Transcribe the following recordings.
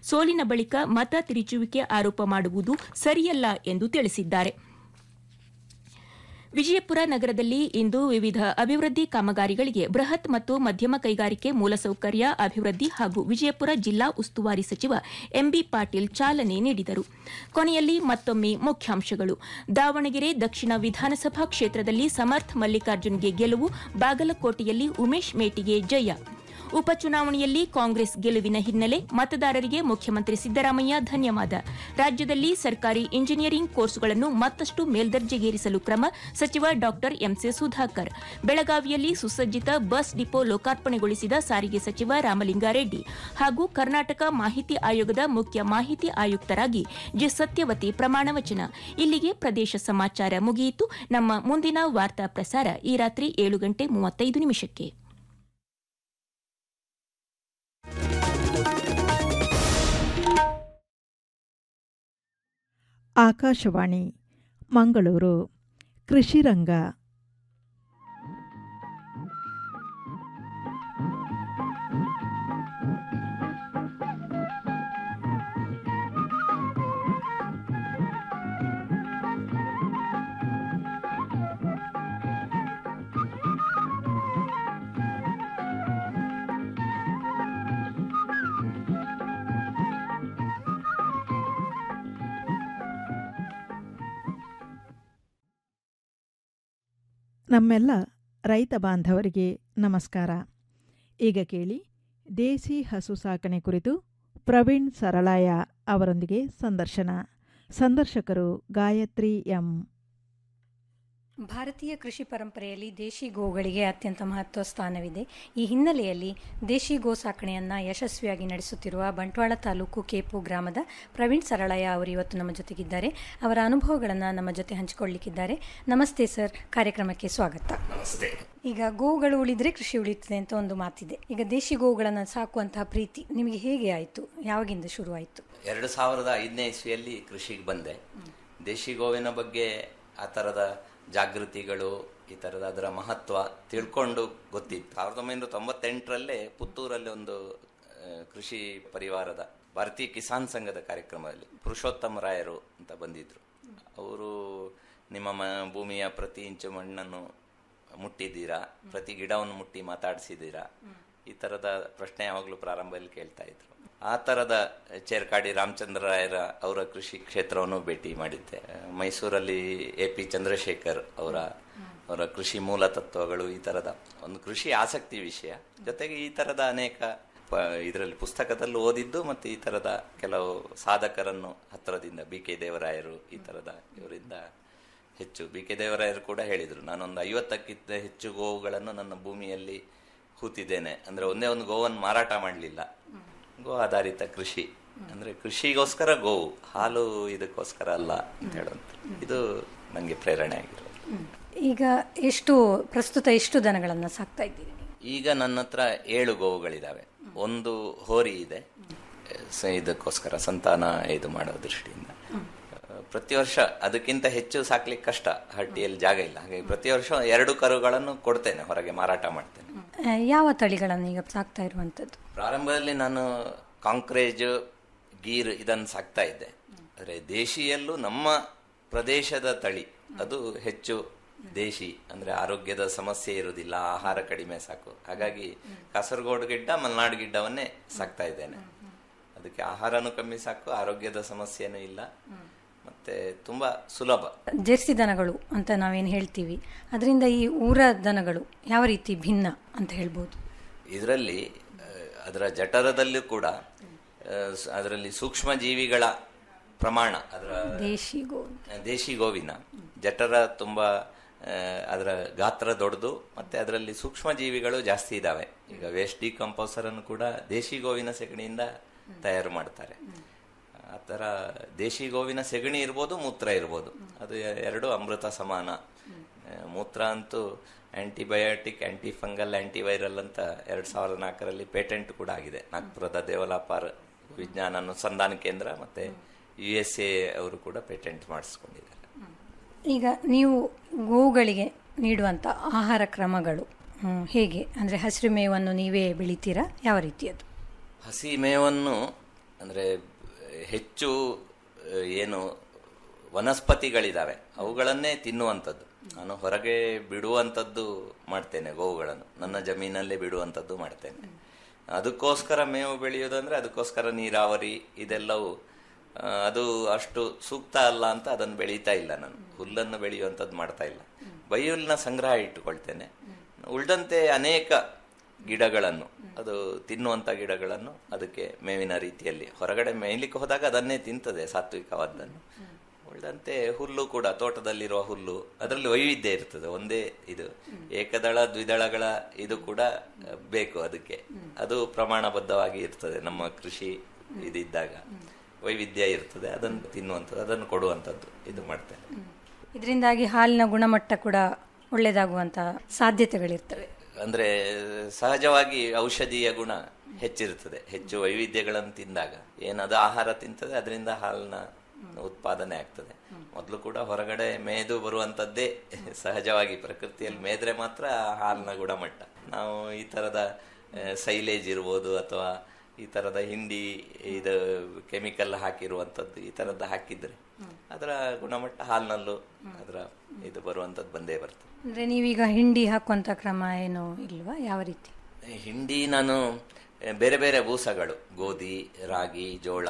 ಸೋಲಿನ ಬಳಿಕ ಮತ ತಿರುಚುವಿಕೆ ಆರೋಪ ಮಾಡುವುದು ಸರಿಯಲ್ಲ ಎಂದು ತಿಳಿಸಿದ್ದಾರೆ ವಿಜಯಪುರ ನಗರದಲ್ಲಿ ಇಂದು ವಿವಿಧ ಅಭಿವೃದ್ಧಿ ಕಾಮಗಾರಿಗಳಿಗೆ ಬೃಹತ್ ಮತ್ತು ಮಧ್ಯಮ ಕೈಗಾರಿಕೆ ಮೂಲಸೌಕರ್ಯ ಅಭಿವೃದ್ಧಿ ಹಾಗೂ ವಿಜಯಪುರ ಜಿಲ್ಲಾ ಉಸ್ತುವಾರಿ ಸಚಿವ ಎಂಬಿ ಪಾಟೀಲ್ ಚಾಲನೆ ನೀಡಿದರು ಕೊನೆಯಲ್ಲಿ ಮತ್ತೊಮ್ಮೆ ಮುಖ್ಯಾಂಶಗಳು ದಾವಣಗೆರೆ ದಕ್ಷಿಣ ವಿಧಾನಸಭಾ ಕ್ಷೇತ್ರದಲ್ಲಿ ಸಮರ್ಥ್ ಮಲ್ಲಿಕಾರ್ಜುನ್ಗೆ ಗೆಲುವು ಬಾಗಲಕೋಟೆಯಲ್ಲಿ ಉಮೇಶ್ ಮೇಟಿಗೆ ಜಯ ಉಪಚುನಾವಣೆಯಲ್ಲಿ ಕಾಂಗ್ರೆಸ್ ಗೆಲುವಿನ ಹಿನ್ನೆಲೆ ಮತದಾರರಿಗೆ ಮುಖ್ಯಮಂತ್ರಿ ಸಿದ್ದರಾಮಯ್ಯ ಧನ್ಯವಾದ ರಾಜ್ಯದಲ್ಲಿ ಸರ್ಕಾರಿ ಇಂಜಿನಿಯರಿಂಗ್ ಕೋರ್ಸ್ಗಳನ್ನು ಮತ್ತಷ್ಟು ಮೇಲ್ದರ್ಜೆಗೇರಿಸಲು ಕ್ರಮ ಸಚಿವ ಡಾ ಎಂಸಿ ಸುಧಾಕರ್ ಬೆಳಗಾವಿಯಲ್ಲಿ ಸುಸಜ್ಜಿತ ಬಸ್ ಡಿಪೋ ಲೋಕಾರ್ಪಣೆಗೊಳಿಸಿದ ಸಾರಿಗೆ ಸಚಿವ ರಾಮಲಿಂಗಾರೆಡ್ಡಿ ಹಾಗೂ ಕರ್ನಾಟಕ ಮಾಹಿತಿ ಆಯೋಗದ ಮುಖ್ಯ ಮಾಹಿತಿ ಆಯುಕ್ತರಾಗಿ ಜಿ ಸತ್ಯವತಿ ಪ್ರಮಾಣ ವಚನ ಇಲ್ಲಿಗೆ ಪ್ರದೇಶ ಸಮಾಚಾರ ಮುಗಿಯಿತು ನಮ್ಮ ಮುಂದಿನ ವಾರ್ತಾ ಪ್ರಸಾರ ಈ ರಾತ್ರಿ ಏಳು ಗಂಟೆ ಮೂವತ್ತೈದು ನಿಮಿಷಕ್ಕೆ ಆಕಾಶವಾಣಿ ಮಂಗಳೂರು ಕೃಷಿರಂಗ ನಮ್ಮೆಲ್ಲ ರೈತ ಬಾಂಧವರಿಗೆ ನಮಸ್ಕಾರ ಈಗ ಕೇಳಿ ದೇಸಿ ಹಸು ಸಾಕಣೆ ಕುರಿತು ಪ್ರವೀಣ್ ಸರಳಾಯ ಅವರೊಂದಿಗೆ ಸಂದರ್ಶನ ಸಂದರ್ಶಕರು ಗಾಯತ್ರಿ ಎಂ ಭಾರತೀಯ ಕೃಷಿ ಪರಂಪರೆಯಲ್ಲಿ ದೇಶಿ ಗೋಗಳಿಗೆ ಅತ್ಯಂತ ಮಹತ್ವ ಸ್ಥಾನವಿದೆ ಈ ಹಿನ್ನೆಲೆಯಲ್ಲಿ ದೇಶಿ ಗೋ ಸಾಕಣೆಯನ್ನು ಯಶಸ್ವಿಯಾಗಿ ನಡೆಸುತ್ತಿರುವ ಬಂಟ್ವಾಳ ತಾಲೂಕು ಕೇಪು ಗ್ರಾಮದ ಪ್ರವೀಣ್ ಸರಳಯ್ಯ ಅವರು ಇವತ್ತು ನಮ್ಮ ಜೊತೆಗಿದ್ದಾರೆ ಅವರ ಅನುಭವಗಳನ್ನು ನಮ್ಮ ಜೊತೆ ಹಂಚಿಕೊಳ್ಳಿಕ್ಕಿದ್ದಾರೆ ನಮಸ್ತೆ ಸರ್ ಕಾರ್ಯಕ್ರಮಕ್ಕೆ ಸ್ವಾಗತ ನಮಸ್ತೆ ಈಗ ಗೋಗಳು ಉಳಿದ್ರೆ ಕೃಷಿ ಉಳಿಯುತ್ತದೆ ಅಂತ ಒಂದು ಮಾತಿದೆ ಈಗ ದೇಶಿ ಗೋವುಗಳನ್ನು ಸಾಕುವಂತಹ ಪ್ರೀತಿ ನಿಮಗೆ ಹೇಗೆ ಆಯಿತು ಯಾವಾಗಿಂದ ಶುರುವಾಯಿತು ಎರಡು ಸಾವಿರದ ಐದನೇ ಇಸ್ವಿಯಲ್ಲಿ ಕೃಷಿಗೆ ಬಂದೆ ದೇಶಿ ಗೋವಿನ ಬಗ್ಗೆ ಆ ಥರದ ಜಾಗೃತಿಗಳು ಈ ಥರದ ಅದರ ಮಹತ್ವ ತಿಳ್ಕೊಂಡು ಗೊತ್ತಿತ್ತು ಸಾವಿರದ ಒಂಬೈನೂರ ತೊಂಬತ್ತೆಂಟರಲ್ಲೇ ಪುತ್ತೂರಲ್ಲಿ ಒಂದು ಆ, ಕೃಷಿ ಪರಿವಾರದ ಭಾರತೀಯ ಕಿಸಾನ್ ಸಂಘದ ಕಾರ್ಯಕ್ರಮದಲ್ಲಿ ಪುರುಷೋತ್ತಮ ರಾಯರು ಅಂತ ಬಂದಿದ್ರು ಅವರು ನಿಮ್ಮ ಮ ಭೂಮಿಯ ಪ್ರತಿ ಇಂಚು ಮಣ್ಣನ್ನು ಮುಟ್ಟಿದ್ದೀರಾ ಪ್ರತಿ ಗಿಡವನ್ನು ಮುಟ್ಟಿ ಮಾತಾಡಿಸಿದ್ದೀರಾ ಈ ಥರದ ಪ್ರಶ್ನೆ ಯಾವಾಗಲೂ ಪ್ರಾರಂಭದಲ್ಲಿ ಕೇಳ್ತಾ ಇದ್ರು ಆ ಥರದ ಚೇರ್ಕಾಡಿ ರಾಮಚಂದ್ರ ರಾಯರ ಅವರ ಕೃಷಿ ಕ್ಷೇತ್ರವನ್ನು ಭೇಟಿ ಮಾಡಿದ್ದೆ ಮೈಸೂರಲ್ಲಿ ಎ ಪಿ ಚಂದ್ರಶೇಖರ್ ಅವರ ಅವರ ಕೃಷಿ ಮೂಲ ತತ್ವಗಳು ಈ ಥರದ ಒಂದು ಕೃಷಿ ಆಸಕ್ತಿ ವಿಷಯ ಜೊತೆಗೆ ಈ ಥರದ ಅನೇಕ ಇದರಲ್ಲಿ ಪುಸ್ತಕದಲ್ಲಿ ಓದಿದ್ದು ಮತ್ತು ಈ ಥರದ ಕೆಲವು ಸಾಧಕರನ್ನು ಹತ್ತಿರದಿಂದ ಬಿ ಕೆ ದೇವರಾಯರು ಈ ಥರದ ಇವರಿಂದ ಹೆಚ್ಚು ಬಿ ಕೆ ದೇವರಾಯರು ಕೂಡ ಹೇಳಿದರು ನಾನೊಂದು ಐವತ್ತಕ್ಕಿಂತ ಹೆಚ್ಚು ಗೋವುಗಳನ್ನು ನನ್ನ ಭೂಮಿಯಲ್ಲಿ ಹೂತಿದ್ದೇನೆ ಅಂದರೆ ಒಂದೇ ಒಂದು ಗೋವನ್ನು ಮಾರಾಟ ಮಾಡಲಿಲ್ಲ ಗೋ ಆಧಾರಿತ ಕೃಷಿ ಅಂದರೆ ಕೃಷಿಗೋಸ್ಕರ ಗೋವು ಹಾಲು ಇದಕ್ಕೋಸ್ಕರ ಅಲ್ಲ ಅಂತ ಹೇಳುವಂತ ಇದು ನನಗೆ ಪ್ರೇರಣೆ ಆಗಿರೋದು ಈಗ ಎಷ್ಟು ಪ್ರಸ್ತುತ ಎಷ್ಟು ದನಗಳನ್ನು ಸಾಕ್ತಾ ಇದ್ದೀರಿ ಈಗ ನನ್ನ ಹತ್ರ ಏಳು ಗೋವುಗಳಿದ್ದಾವೆ ಒಂದು ಹೋರಿ ಇದೆ ಸ- ಇದಕ್ಕೋಸ್ಕರ ಸಂತಾನ ಇದು ಮಾಡೋ ದೃಷ್ಟಿಯಿಂದ ಪ್ರತಿ ವರ್ಷ ಅದಕ್ಕಿಂತ ಹೆಚ್ಚು ಸಾಕ್ಲಿಕ್ಕೆ ಕಷ್ಟ ಹಟ್ಟಿಯಲ್ಲಿ ಜಾಗ ಇಲ್ಲ ಹಾಗಾಗಿ ಪ್ರತಿ ವರ್ಷ ಎರಡು ಕರುಗಳನ್ನು ಕೊಡ್ತೇನೆ ಹೊರಗೆ ಮಾರಾಟ ಮಾಡ್ತೇನೆ ಆ, ಯಾವ ತಳಿಗಳನ್ನು ಈಗ ಸಾಕ್ತಾ ಇರುವಂಥದ್ದು ಪ್ರಾರಂಭದಲ್ಲಿ ನಾನು ಕಾಂಕ್ರೇಜ್ ಗೀರ್ ಇದನ್ನು ಸಾಕ್ತಾ ಇದ್ದೆ ಆದರೆ ದೇಶಿಯಲ್ಲೂ ನಮ್ಮ ಪ್ರದೇಶದ ತಳಿ ಅದು ಹೆಚ್ಚು ದೇಶಿ ಅಂದ್ರೆ ಆರೋಗ್ಯದ ಸಮಸ್ಯೆ ಇರುವುದಿಲ್ಲ ಆಹಾರ ಕಡಿಮೆ ಸಾಕು ಹಾಗಾಗಿ ಕಾಸರಗೋಡು ಗಿಡ್ಡ ಮಲೆನಾಡು ಗಿಡ್ಡವನ್ನೇ ಸಾಕ್ತಾ ಇದ್ದೇನೆ ಅದಕ್ಕೆ ಆಹಾರನೂ ಕಮ್ಮಿ ಸಾಕು ಆರೋಗ್ಯದ ಸಮಸ್ಯೆನೂ ಇಲ್ಲ ಮತ್ತೆ ತುಂಬಾ ಸುಲಭ ಜೆರ್ಸಿ ದನಗಳು ಅಂತ ನಾವೇನು ಹೇಳ್ತೀವಿ ಅದರಿಂದ ಈ ಊರ ದನಗಳು ಯಾವ ರೀತಿ ಭಿನ್ನ ಅಂತ ಹೇಳ್ಬೋದು ಇದರಲ್ಲಿ ಅದರ ಜಠರದಲ್ಲೂ ಕೂಡ ಅದರಲ್ಲಿ ಸೂಕ್ಷ್ಮ ಜೀವಿಗಳ ಪ್ರಮಾಣ ಅದರ ದೇಶಿ ಗೋ ದೇಶಿ ಗೋವಿನ ಜಠರ ತುಂಬಾ ಆ, ಅದರ ಗಾತ್ರ ದೊಡ್ಡದು ಮತ್ತೆ ಅದರಲ್ಲಿ ಸೂಕ್ಷ್ಮ ಜೀವಿಗಳು ಜಾಸ್ತಿ ಇದಾವೆ ಈಗ ವೇಸ್ಟ್ ಡಿಕಂಪೋಸರ್ ಅನ್ನು ಕೂಡ ದೇಶಿ ಗೋವಿನ ಸೆಗಣಿಯಿಂದ ತಯಾರು ಮಾಡ್ತಾರೆ ಆ ಥರ ದೇಶಿ ಗೋವಿನ ಸೆಗಣಿ ಇರ್ಬೋದು ಮೂತ್ರ ಇರ್ಬೋದು ಅದು ಎ- ಎರಡು ಅಮೃತ ಸಮಾನ ಆ, ಮೂತ್ರ ಅಂತೂ ಆಂಟಿಬಯೋಟಿಕ್ ಆಂಟಿ ಫಂಗಲ್ ಆಂಟಿವೈರಲ್ ಅಂತ ಎರಡ್ ಸಾವಿರದ ನಾಲ್ಕರಲ್ಲಿ ಪೇಟೆಂಟ್ ಕೂಡ ಆಗಿದೆ ನಾಗ್ಪುರದ ದೇವಲಾಪಾರ್ ವಿಜ್ಞಾನ ಅನುಸಂಧಾನ ಕೇಂದ್ರ ಮತ್ತೆ ಯು ಎಸ್ ಎ ಅವರು ಕೂಡ ಪೇಟೆಂಟ್ ಮಾಡಿಸ್ಕೊಂಡಿದ್ದಾರೆ ಈಗ ನೀವು ಗೋವುಗಳಿಗೆ ನೀಡುವಂಥ ಆಹಾರ ಕ್ರಮಗಳು ಹ್ಮ್, ಹೇಗೆ ಅಂದರೆ ಹಸಿರು ಮೇವನ್ನು ನೀವೇ ಬೆಳಿತೀರಾ ಯಾವ ರೀತಿಯದು ಹಸಿ ಮೇವನ್ನು ಅಂದ್ರೆ ಹೆಚ್ಚು ಆ, ಏನು ವನಸ್ಪತಿಗಳಿದಾವೆ ಅವುಗಳನ್ನೇ ತಿನ್ನುವಂಥದ್ದು ನಾನು ಹೊರಗೆ ಬಿಡುವಂಥದ್ದು ಮಾಡ್ತೇನೆ ಗೋವುಗಳನ್ನು ನನ್ನ ಜಮೀನಲ್ಲೇ ಬಿಡುವಂಥದ್ದು ಮಾಡ್ತೇನೆ ಅದಕ್ಕೋಸ್ಕರ ಮೇವು ಬೆಳೆಯೋದಂದ್ರೆ ಅದಕ್ಕೋಸ್ಕರ ನೀರಾವರಿ ಇದೆಲ್ಲವೂ ಆ, ಅದು ಅಷ್ಟು ಸೂಕ್ತ ಅಲ್ಲ ಅಂತ ಅದನ್ನು ಬೆಳೀತಾ ಇಲ್ಲ ನಾನು ಹುಲ್ಲನ್ನು ಬೆಳೆಯುವಂಥದ್ದು ಮಾಡ್ತಾ ಇಲ್ಲ ಬೈಹುಲ್ಲಿನ ಸಂಗ್ರಹ ಇಟ್ಟುಕೊಳ್ತೇನೆ ಉಳಿದಂತೆ ಅನೇಕ ಗಿಡಗಳನ್ನು ಅದು ತಿನ್ನುವಂಥ ಗಿಡಗಳನ್ನು ಅದಕ್ಕೆ ಮೇವಿನ ರೀತಿಯಲ್ಲಿ ಹೊರಗಡೆ ಮೇಯ್ಲಿಕ್ಕೆ ಹೋದಾಗ ಅದನ್ನೇ ತಿಂತದೆ ಸಾತ್ವಿಕವಾದ್ದನ್ನು ಉಳಿದಂತೆ ಹುಲ್ಲು ಕೂಡ ತೋಟದಲ್ಲಿರುವ ಹುಲ್ಲು ಅದರಲ್ಲಿ ವೈವಿಧ್ಯ ಇರ್ತದೆ ಒಂದೇ ಇದು ಏಕದಳ ದ್ವಿದಳಗಳ ಇದು ಕೂಡ ಆ, ಬೇಕು ಅದಕ್ಕೆ ಅದು ಪ್ರಮಾಣಬದ್ಧವಾಗಿ ಇರ್ತದೆ ನಮ್ಮ ಕೃಷಿ ಇದಿದ್ದಾಗ ವೈವಿಧ್ಯ ಇರ್ತದೆ ಅದನ್ನು ತಿನ್ನುವಂಥದ್ದು ಅದನ್ನು ಕೊಡುವಂಥದ್ದು ಇದು ಮಾಡ್ತೇನೆ ಇದರಿಂದಾಗಿ ಹಾಲಿನ ಗುಣಮಟ್ಟ ಕೂಡ ಒಳ್ಳೆಯದಾಗುವಂಥ ಸಾಧ್ಯತೆಗಳಿರ್ತವೆ ಅಂದ್ರೆ ಸಹಜವಾಗಿ ಔಷಧೀಯ ಗುಣ ಹೆಚ್ಚಿರುತ್ತದೆ ಹೆಚ್ಚು ವೈವಿಧ್ಯಗಳನ್ನು ತಿಂದಾಗ ಏನದು ಆಹಾರ ತಿಂತದೆ ಅದರಿಂದ ಹಾಲಿನ ಉತ್ಪಾದನೆ ಆಗ್ತದೆ ಮೊದಲು ಕೂಡ ಹೊರಗಡೆ ಮೇಯ್ದು ಬರುವಂತದ್ದೇ ಸಹಜವಾಗಿ ಪ್ರಕೃತಿಯಲ್ಲಿ ಮೇದ್ರೆ ಮಾತ್ರ ಆ ಹಾಲಿನ ಗುಣಮಟ್ಟ ನಾವು ಈ ತರದ ಸೈಲೇಜ್ ಇರ್ಬೋದು ಅಥವಾ ಈ ತರದ ಹಿಂಡಿ ಇದು ಕೆಮಿಕಲ್ ಹಾಕಿರುವಂತದ್ದು ಈ ತರದ್ದು ಹಾಕಿದ್ರೆ ಅದರ ಗುಣಮಟ್ಟ ಹಾಲಿನಲ್ಲೂ ಅದರ ಇದು ಬರುವಂತದ್ದು ಬಂದೇ ಬರ್ತದೆ ಅಂದರೆ ನೀವೀಗ ಹಿಂಡಿ ಹಾಕುವಂಥ ಕ್ರಮ ಏನು ಇಲ್ವಾ ಯಾವ ರೀತಿ ಹಿಂಡಿ ನಾನು ಆ, ಬೇರೆ ಬೇರೆ ಬೂಸಗಳು ಗೋಧಿ ರಾಗಿ ಜೋಳ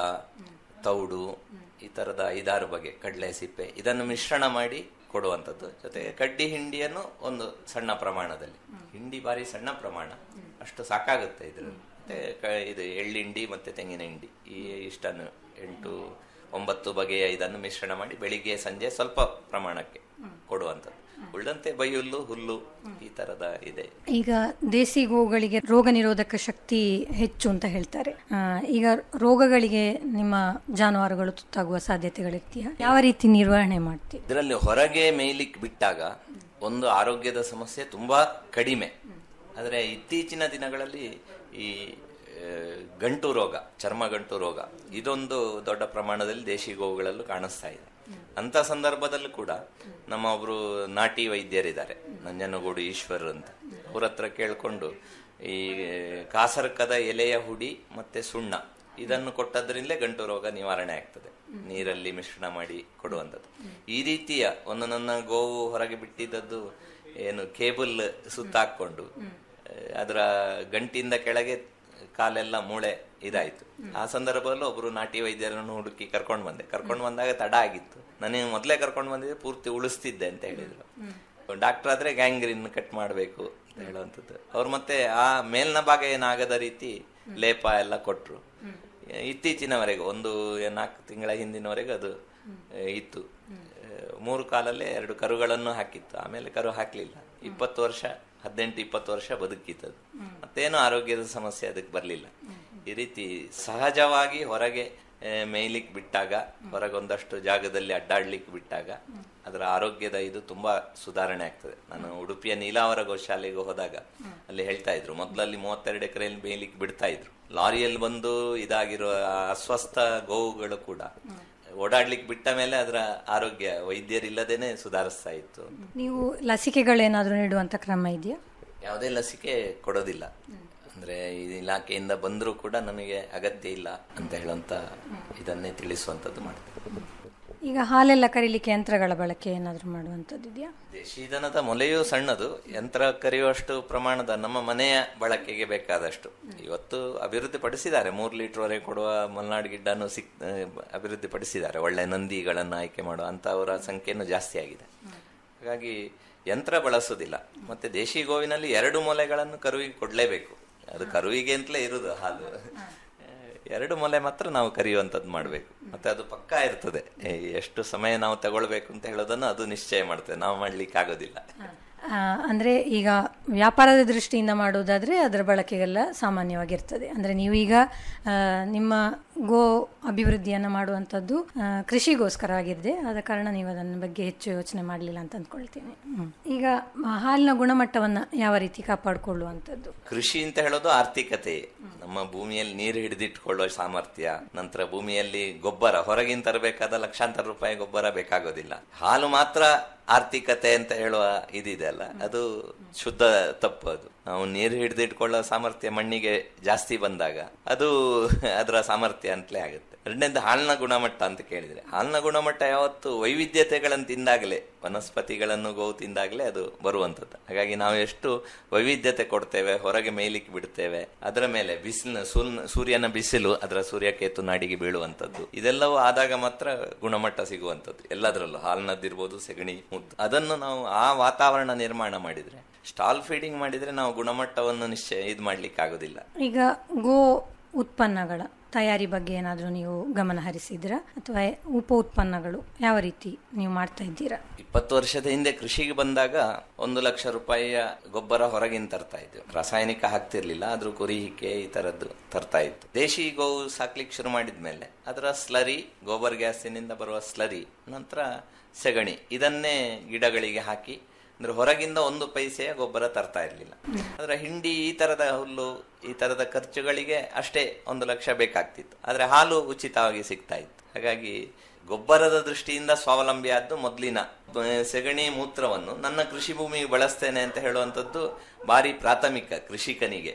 ತೌಡು ಈ ತರದ ಐದಾರು ಬಗೆ ಕಡಲೆ ಸಿಪ್ಪೆ ಇದನ್ನು ಮಿಶ್ರಣ ಮಾಡಿ ಕೊಡುವಂಥದ್ದು ಜೊತೆಗೆ ಕಡ್ಡಿ ಹಿಂಡಿಯನ್ನು ಒಂದು ಸಣ್ಣ ಪ್ರಮಾಣದಲ್ಲಿ ಹಿಂಡಿ ಬಾರಿ ಸಣ್ಣ ಪ್ರಮಾಣ ಅಷ್ಟು ಸಾಕಾಗುತ್ತೆ ಇದರಲ್ಲಿ ಮತ್ತೆ ಕ- ಇದು ಎಳ್ಳಿಂಡಿ ಮತ್ತೆ ತೆಂಗಿನ ಹಿಂಡಿ ಈ ಇಷ್ಟನ್ನು ಎಂಟು ಒಂಬತ್ತು ಬಗೆಯ ಇದನ್ನು ಮಿಶ್ರಣ ಮಾಡಿ ಬೆಳಿಗ್ಗೆ ಸಂಜೆ ಸ್ವಲ್ಪ ಪ್ರಮಾಣಕ್ಕೆ ಕೊಡುವಂಥದ್ದು ಉಳಿದಂತೆ ಬೈಹುಲ್ಲು ಹುಲ್ಲು ಈ ತರದ ಇದೆ ಈಗ ದೇಸಿ ಗೋಗಳಿಗೆ ರೋಗ ನಿರೋಧಕ ಶಕ್ತಿ ಹೆಚ್ಚು ಅಂತ ಹೇಳ್ತಾರೆ ಆ, ಈಗ ರೋಗಗಳಿಗೆ ನಿಮ್ಮ ಜಾನುವಾರುಗಳು ತುತ್ತಾಗುವ ಸಾಧ್ಯತೆಗಳಿರ್ತೀಯ ಯಾವ ರೀತಿ ನಿರ್ವಹಣೆ ಮಾಡ್ತೀವಿ ಇದರಲ್ಲಿ ಹೊರಗೆ ಮೇಯ್ಲಿಕ್ಕೆ ಬಿಟ್ಟಾಗ ಒಂದು ಆರೋಗ್ಯದ ಸಮಸ್ಯೆ ತುಂಬಾ ಕಡಿಮೆ ಆದರೆ ಇತ್ತೀಚಿನ ದಿನಗಳಲ್ಲಿ ಈ ಆ, ಗಂಟು ರೋಗ ಚರ್ಮ ಗಂಟು ರೋಗ ಇದೊಂದು ದೊಡ್ಡ ಪ್ರಮಾಣದಲ್ಲಿ ದೇಶಿ ಗೋವುಗಳಲ್ಲೂ ಕಾಣಿಸ್ತಾ ಇದೆ ಅಂತ ಸಂದರ್ಭದಲ್ಲೂ ಕೂಡ ನಮ್ಮ ಒಬ್ರು ನಾಟಿ ವೈದ್ಯರಿದ್ದಾರೆ ನಂಜನಗೂಡು ಈಶ್ವರ್ ಅಂತ ಅವ್ರ ಹತ್ರ ಕೇಳ್ಕೊಂಡು ಈ ಕಾಸರ್ಕದ ಎಲೆಯ ಹುಡಿ ಮತ್ತೆ ಸುಣ್ಣ ಇದನ್ನು ಕೊಟ್ಟದ್ರಿಂದಲೇ ಗಂಟು ರೋಗ ನಿವಾರಣೆ ಆಗ್ತದೆ ನೀರಲ್ಲಿ ಮಿಶ್ರಣ ಮಾಡಿ ಕೊಡುವಂಥದ್ದು ಈ ರೀತಿಯ ಒಂದು ನನ್ನ ಗೋವು ಹೊರಗೆ ಬಿಟ್ಟಿದ್ದದ್ದು ಏನು ಕೇಬಲ್ ಸುತ್ತಾಕೊಂಡು ಆ, ಅದರ ಗಂಟಿಂದ ಕೆಳಗೆ ಕಾಲೆಲ್ಲ ಮೂಳೆ ಇದಾಯ್ತು ಆ ಸಂದರ್ಭದಲ್ಲೂ ಒಬ್ರು ನಾಟಿ ವೈದ್ಯರನ್ನು ಹುಡುಕಿ ಕರ್ಕೊಂಡು ಬಂದೆ ಕರ್ಕೊಂಡು ಬಂದಾಗ ತಡ ಆಗಿತ್ತು ನನಗೆ ಮೊದಲೇ ಕರ್ಕೊಂಡು ಬಂದಿದ್ದೆ ಪೂರ್ತಿ ಉಳಿಸ್ತಿದ್ದೆ ಅಂತ ಹೇಳಿದ್ರು ಡಾಕ್ಟರ್ ಆದ್ರೆ ಗ್ಯಾಂಗ್ರಿನ್ ಕಟ್ ಮಾಡಬೇಕು ಅಂತ ಹೇಳುವಂಥದ್ದು ಅವ್ರು ಮತ್ತೆ ಆ ಮೇಲ್ನ ಭಾಗ ಏನಾಗದ ರೀತಿ ಲೇಪ ಎಲ್ಲ ಕೊಟ್ರು ಇತ್ತೀಚಿನವರೆಗೆ ಒಂದು ನಾಲ್ಕು ತಿಂಗಳ ಹಿಂದಿನವರೆಗೆ ಅದು ಆ, ಇತ್ತು ಆ, ಮೂರು ಕಾಲಲ್ಲೇ ಎರಡು ಕರುಗಳನ್ನು ಹಾಕಿತ್ತು ಆಮೇಲೆ ಕರು ಹಾಕ್ಲಿಲ್ಲ ಇಪ್ಪತ್ತು ವರ್ಷ ಹದಿನೆಂಟು ಇಪ್ಪತ್ತು ವರ್ಷ ಬದುಕಿತ್ತದು ಮತ್ತೇನು ಆರೋಗ್ಯದ ಸಮಸ್ಯೆ ಅದಕ್ಕೆ ಬರಲಿಲ್ಲ ಈ ರೀತಿ ಸಹಜವಾಗಿ ಹೊರಗೆ ಆ, ಮೇಯ್ಲಿಕ್ಕೆ ಬಿಟ್ಟಾಗ ಹೊರಗೊಂದಷ್ಟು ಜಾಗದಲ್ಲಿ ಅಡ್ಡಾಡ್ಲಿಕ್ಕೆ ಬಿಟ್ಟಾಗ ಅದರ ಆರೋಗ್ಯದ ಇದು ತುಂಬಾ ಸುಧಾರಣೆ ಆಗ್ತದೆ ನಾನು ಉಡುಪಿಯ ನೀಲಾವರ ಗೋಶಾಲೆಗೆ ಹೋದಾಗ ಅಲ್ಲಿ ಹೇಳ್ತಾ ಇದ್ರು ಮೊದಲಲ್ಲಿ ಮೂವತ್ತೆರಡು ಎಕರೆಯಲ್ಲಿ ಮೇಯ್ಲಿಕ್ಕೆ ಬಿಡ್ತಾ ಇದ್ರು ಲಾರಿಯಲ್ಲಿ ಬಂದು ಇದಾಗಿರೋ ಆ ಅಸ್ವಸ್ಥ ಗೋವುಗಳು ಕೂಡ ಓಡಾಡ್ಲಿಕ್ಕೆ ಬಿಟ್ಟ ಮೇಲೆ ಅದರ ಆರೋಗ್ಯ ವೈದ್ಯರಿಲ್ಲದೇನೆ ಸುಧಾರಿಸ್ತಾ ಇತ್ತು ನೀವು ಲಸಿಕೆಗಳೇನಾದರೂ ನೀಡುವಂಥ ಕ್ರಮ ಇದೆಯಾ ಯಾವುದೇ ಲಸಿಕೆ ಕೊಡೋದಿಲ್ಲ ಅಂದ್ರೆ ಈ ಇಲಾಖೆಯಿಂದ ಬಂದರೂ ಕೂಡ ನಮಗೆ ಅಗತ್ಯ ಇಲ್ಲ ಅಂತ ಹೇಳುವಂತ ಇದನ್ನೇ ತಿಳಿಸುವಂತದ್ದು ಮಾಡ್ತೇವೆ ಈಗ ಹಾಲೆಲ್ಲ ಕರೀಲಿಕ್ಕೆ ಯಂತ್ರಗಳ ಬಳಕೆ ಏನಾದರೂ ಮಾಡುವಂಥದ್ದು ಇದೆಯಾ ದೇಶಿ ದನದ ಮೊಲೆಯೂ ಸಣ್ಣದು ಯಂತ್ರ ಕರೆಯುವಷ್ಟು ಪ್ರಮಾಣದ ನಮ್ಮ ಮನೆಯ ಬಳಕೆಗೆ ಬೇಕಾದಷ್ಟು ಇವತ್ತು ಅಭಿವೃದ್ಧಿ ಪಡಿಸಿದ್ದಾರೆ ಮೂರು ಲೀಟರ್ ವರೆಗೆ ಕೊಡುವ ಮಲ್ನಾಡ್ ಗಿಡ್ಡನ್ನು ಸಿಕ್ ಅಭಿವೃದ್ಧಿ ಪಡಿಸಿದ್ದಾರೆ ಒಳ್ಳೆ ನಂದಿಗಳನ್ನು ಆಯ್ಕೆ ಮಾಡುವ ಅಂತವರ ಸಂಖ್ಯೆನೂ ಜಾಸ್ತಿ ಆಗಿದೆ ಹಾಗಾಗಿ ಯಂತ್ರ ಬಳಸುವುದಿಲ್ಲ ಮತ್ತೆ ದೇಶಿ ಗೋವಿನಲ್ಲಿ ಎರಡು ಮೊಲೆಗಳನ್ನು ಕರುವಿಗೆ ಕೊಡ್ಲೇಬೇಕು ಅದು ಕರುವಿಗೆ ಅಂತಲೇ ಇರುದು ಹಾಲು ಎರಡು ಮೊಲೆ ಮಾತ್ರ ನಾವು ಕರೆಯುವಂಥದ್ದು ಮಾಡಬೇಕು ಮತ್ತೆ ಅದು ಪಕ್ಕಾ ಇರ್ತದೆ ಏ, ಎಷ್ಟು ಸಮಯ ನಾವು ತಗೊಳ್ಬೇಕು ಅಂತ ಹೇಳೋದನ್ನು ಅದು ನಿಶ್ಚಯ ಮಾಡ್ತದೆ ನಾವು ಮಾಡ್ಲಿಕ್ಕೆ ಆಗೋದಿಲ್ಲ ಆ, ಅಂದ್ರೆ ಈಗ ವ್ಯಾಪಾರದ ದೃಷ್ಟಿಯಿಂದ ಮಾಡುವುದಾದ್ರೆ ಅದರ ಬಳಕೆಗೆಲ್ಲ ಸಾಮಾನ್ಯವಾಗಿರ್ತದೆ ಅಂದ್ರೆ ನೀವೀಗ ಆ, ನಿಮ್ಮ ಗೋ ಅಭಿವೃದ್ಧಿಯನ್ನು ಮಾಡುವಂಥದ್ದು ಆ, ಕೃಷಿಗೋಸ್ಕರ ಆಗಿದೆ ಆದ ಕಾರಣ ನೀವು ಅದನ್ನ ಬಗ್ಗೆ ಹೆಚ್ಚು ಯೋಚನೆ ಮಾಡಲಿಲ್ಲ ಅಂತ ಅಂದ್ಕೊಳ್ತೀನಿ ಹ್ಮ್. ಈಗ ಆ, ಹಾಲಿನ ಗುಣಮಟ್ಟವನ್ನು ಯಾವ ರೀತಿ ಕಾಪಾಡಿಕೊಳ್ಳುವಂಥದ್ದು ಕೃಷಿ ಅಂತ ಹೇಳೋದು ಆರ್ಥಿಕತೆ ನಮ್ಮ ಭೂಮಿಯಲ್ಲಿ ನೀರು ಹಿಡಿದಿಟ್ಕೊಳ್ಳುವ ಸಾಮರ್ಥ್ಯ ನಂತರ ಭೂಮಿಯಲ್ಲಿ ಗೊಬ್ಬರ ಹೊರಗಿನ ತರಬೇಕಾದ ಲಕ್ಷಾಂತರ ರೂಪಾಯಿ ಗೊಬ್ಬರ ಬೇಕಾಗೋದಿಲ್ಲ ಹಾಲು ಮಾತ್ರ ಆರ್ಥಿಕತೆ ಅಂತ ಹೇಳುವ ಇದಿದೆ ಅಲ್ಲ ಅದು ಶುದ್ಧ ತಪ್ಪು ಅದು ನಾವು ನೀರು ಹಿಡಿದಿಟ್ಕೊಳ್ಳೋ ಸಾಮರ್ಥ್ಯ ಮಣ್ಣಿಗೆ ಜಾಸ್ತಿ ಬಂದಾಗ ಅದು ಅದರ ಸಾಮರ್ಥ್ಯ ಅಂತಲೇ ಆಗುತ್ತೆ ಎರಡನೇದು ಹಾಲಿನ ಗುಣಮಟ್ಟ ಅಂತ ಕೇಳಿದ್ರೆ ಹಾಲಿನ ಗುಣಮಟ್ಟ ಯಾವತ್ತು ವೈವಿಧ್ಯತೆಗಳನ್ನು ತಿಂದಾಗಲೇ ವನಸ್ಪತಿಗಳನ್ನು ಗೋವು ತಿಂದಾಗಲೇ ಅದು ಬರುವಂಥದ್ದು ಹಾಗಾಗಿ ನಾವು ಎಷ್ಟು ವೈವಿಧ್ಯತೆ ಕೊಡ್ತೇವೆ ಹೊರಗೆ ಮೇಲಿಕ್ಕೆ ಬಿಡ್ತೇವೆ ಅದರ ಮೇಲೆ ಬಿಸಿಲಿನ ಸೂರ್ಯನ ಬಿಸಿಲು ಅದರ ಸೂರ್ಯಕೇತು ನಾಡಿಗೆ ಬೀಳುವಂಥದ್ದು ಇದೆಲ್ಲವೂ ಆದಾಗ ಮಾತ್ರ ಗುಣಮಟ್ಟ ಸಿಗುವಂಥದ್ದು ಎಲ್ಲದರಲ್ಲೂ ಹಾಲಿನದ್ದಿರ್ಬೋದು ಸೆಗಣಿ ಮುತ್ತು ಅದನ್ನು ನಾವು ಆ ವಾತಾವರಣ ನಿರ್ಮಾಣ ಮಾಡಿದ್ರೆ ಸ್ಟಾಲ್ ಫೀಡಿಂಗ್ ಮಾಡಿದ್ರೆ ನಾವು ಗುಣಮಟ್ಟವನ್ನು ನಿಶ್ಚಯ ಇದು ಮಾಡ್ಲಿಕ್ಕೆ ಆಗೋದಿಲ್ಲ ಈಗ ಗೋ ಉತ್ಪನ್ನಗಳ ತಯಾರಿ ಬಗ್ಗೆ ಏನಾದರೂ ನೀವು ಗಮನ ಹರಿಸಿದ್ರಾ ಅಥವಾ ಉಪ ಉತ್ಪನ್ನಗಳು ಯಾವ ರೀತಿ ನೀವು ಮಾಡ್ತಾ ಇದ್ದೀರಾ ಇಪ್ಪತ್ತು ವರ್ಷದ ಹಿಂದೆ ಕೃಷಿಗೆ ಬಂದಾಗ ಒಂದು ಲಕ್ಷ ರೂಪಾಯಿಯ ಗೊಬ್ಬರ ಹೊರಗಿನ ತರ್ತಾ ಇದ್ವಿ ರಾಸಾಯನಿಕ ಹಾಕ್ತಿರ್ಲಿಲ್ಲ ಆದ್ರೂ ಕುರಿ ಹಿಕ್ಕೆ ಈ ತರದ್ದು ತರ್ತಾ ಇತ್ತು ದೇಶಿ ಗೋವು ಸಾಕ್ಲಿಕ್ಕೆ ಶುರು ಮಾಡಿದ್ಮೇಲೆ ಅದರ ಸ್ಲರಿ ಗೋಬರ್ ಗ್ಯಾಸಿನಿಂದ ಬರುವ ಸ್ಲರಿ ನಂತರ ಸೆಗಣಿ ಇದನ್ನೇ ಗಿಡಗಳಿಗೆ ಹಾಕಿ ಅಂದ್ರೆ ಹೊರಗಿಂದ ಒಂದು ಪೈಸೆಯ ಗೊಬ್ಬರ ತರ್ತಾ ಇರಲಿಲ್ಲ ಅದರ ಹಿಂಡಿ ಈ ತರದ ಹುಲ್ಲು ಈ ತರದ ಖರ್ಚುಗಳಿಗೆ ಅಷ್ಟೇ ಒಂದು ಲಕ್ಷ ಬೇಕಾಗ್ತಿತ್ತು ಆದ್ರೆ ಹಾಲು ಉಚಿತವಾಗಿ ಸಿಗ್ತಾ ಇತ್ತು ಹಾಗಾಗಿ ಗೊಬ್ಬರದ ದೃಷ್ಟಿಯಿಂದ ಸ್ವಾವಲಂಬಿ ಆದ್ದು ಮೊದಲಿನ ಸೆಗಣಿ ಮೂತ್ರವನ್ನು ನನ್ನ ಕೃಷಿ ಭೂಮಿಗೆ ಬಳಸ್ತೇನೆ ಅಂತ ಹೇಳುವಂಥದ್ದು ಬಾರಿ ಪ್ರಾಥಮಿಕ ಕೃಷಿಕನಿಗೆ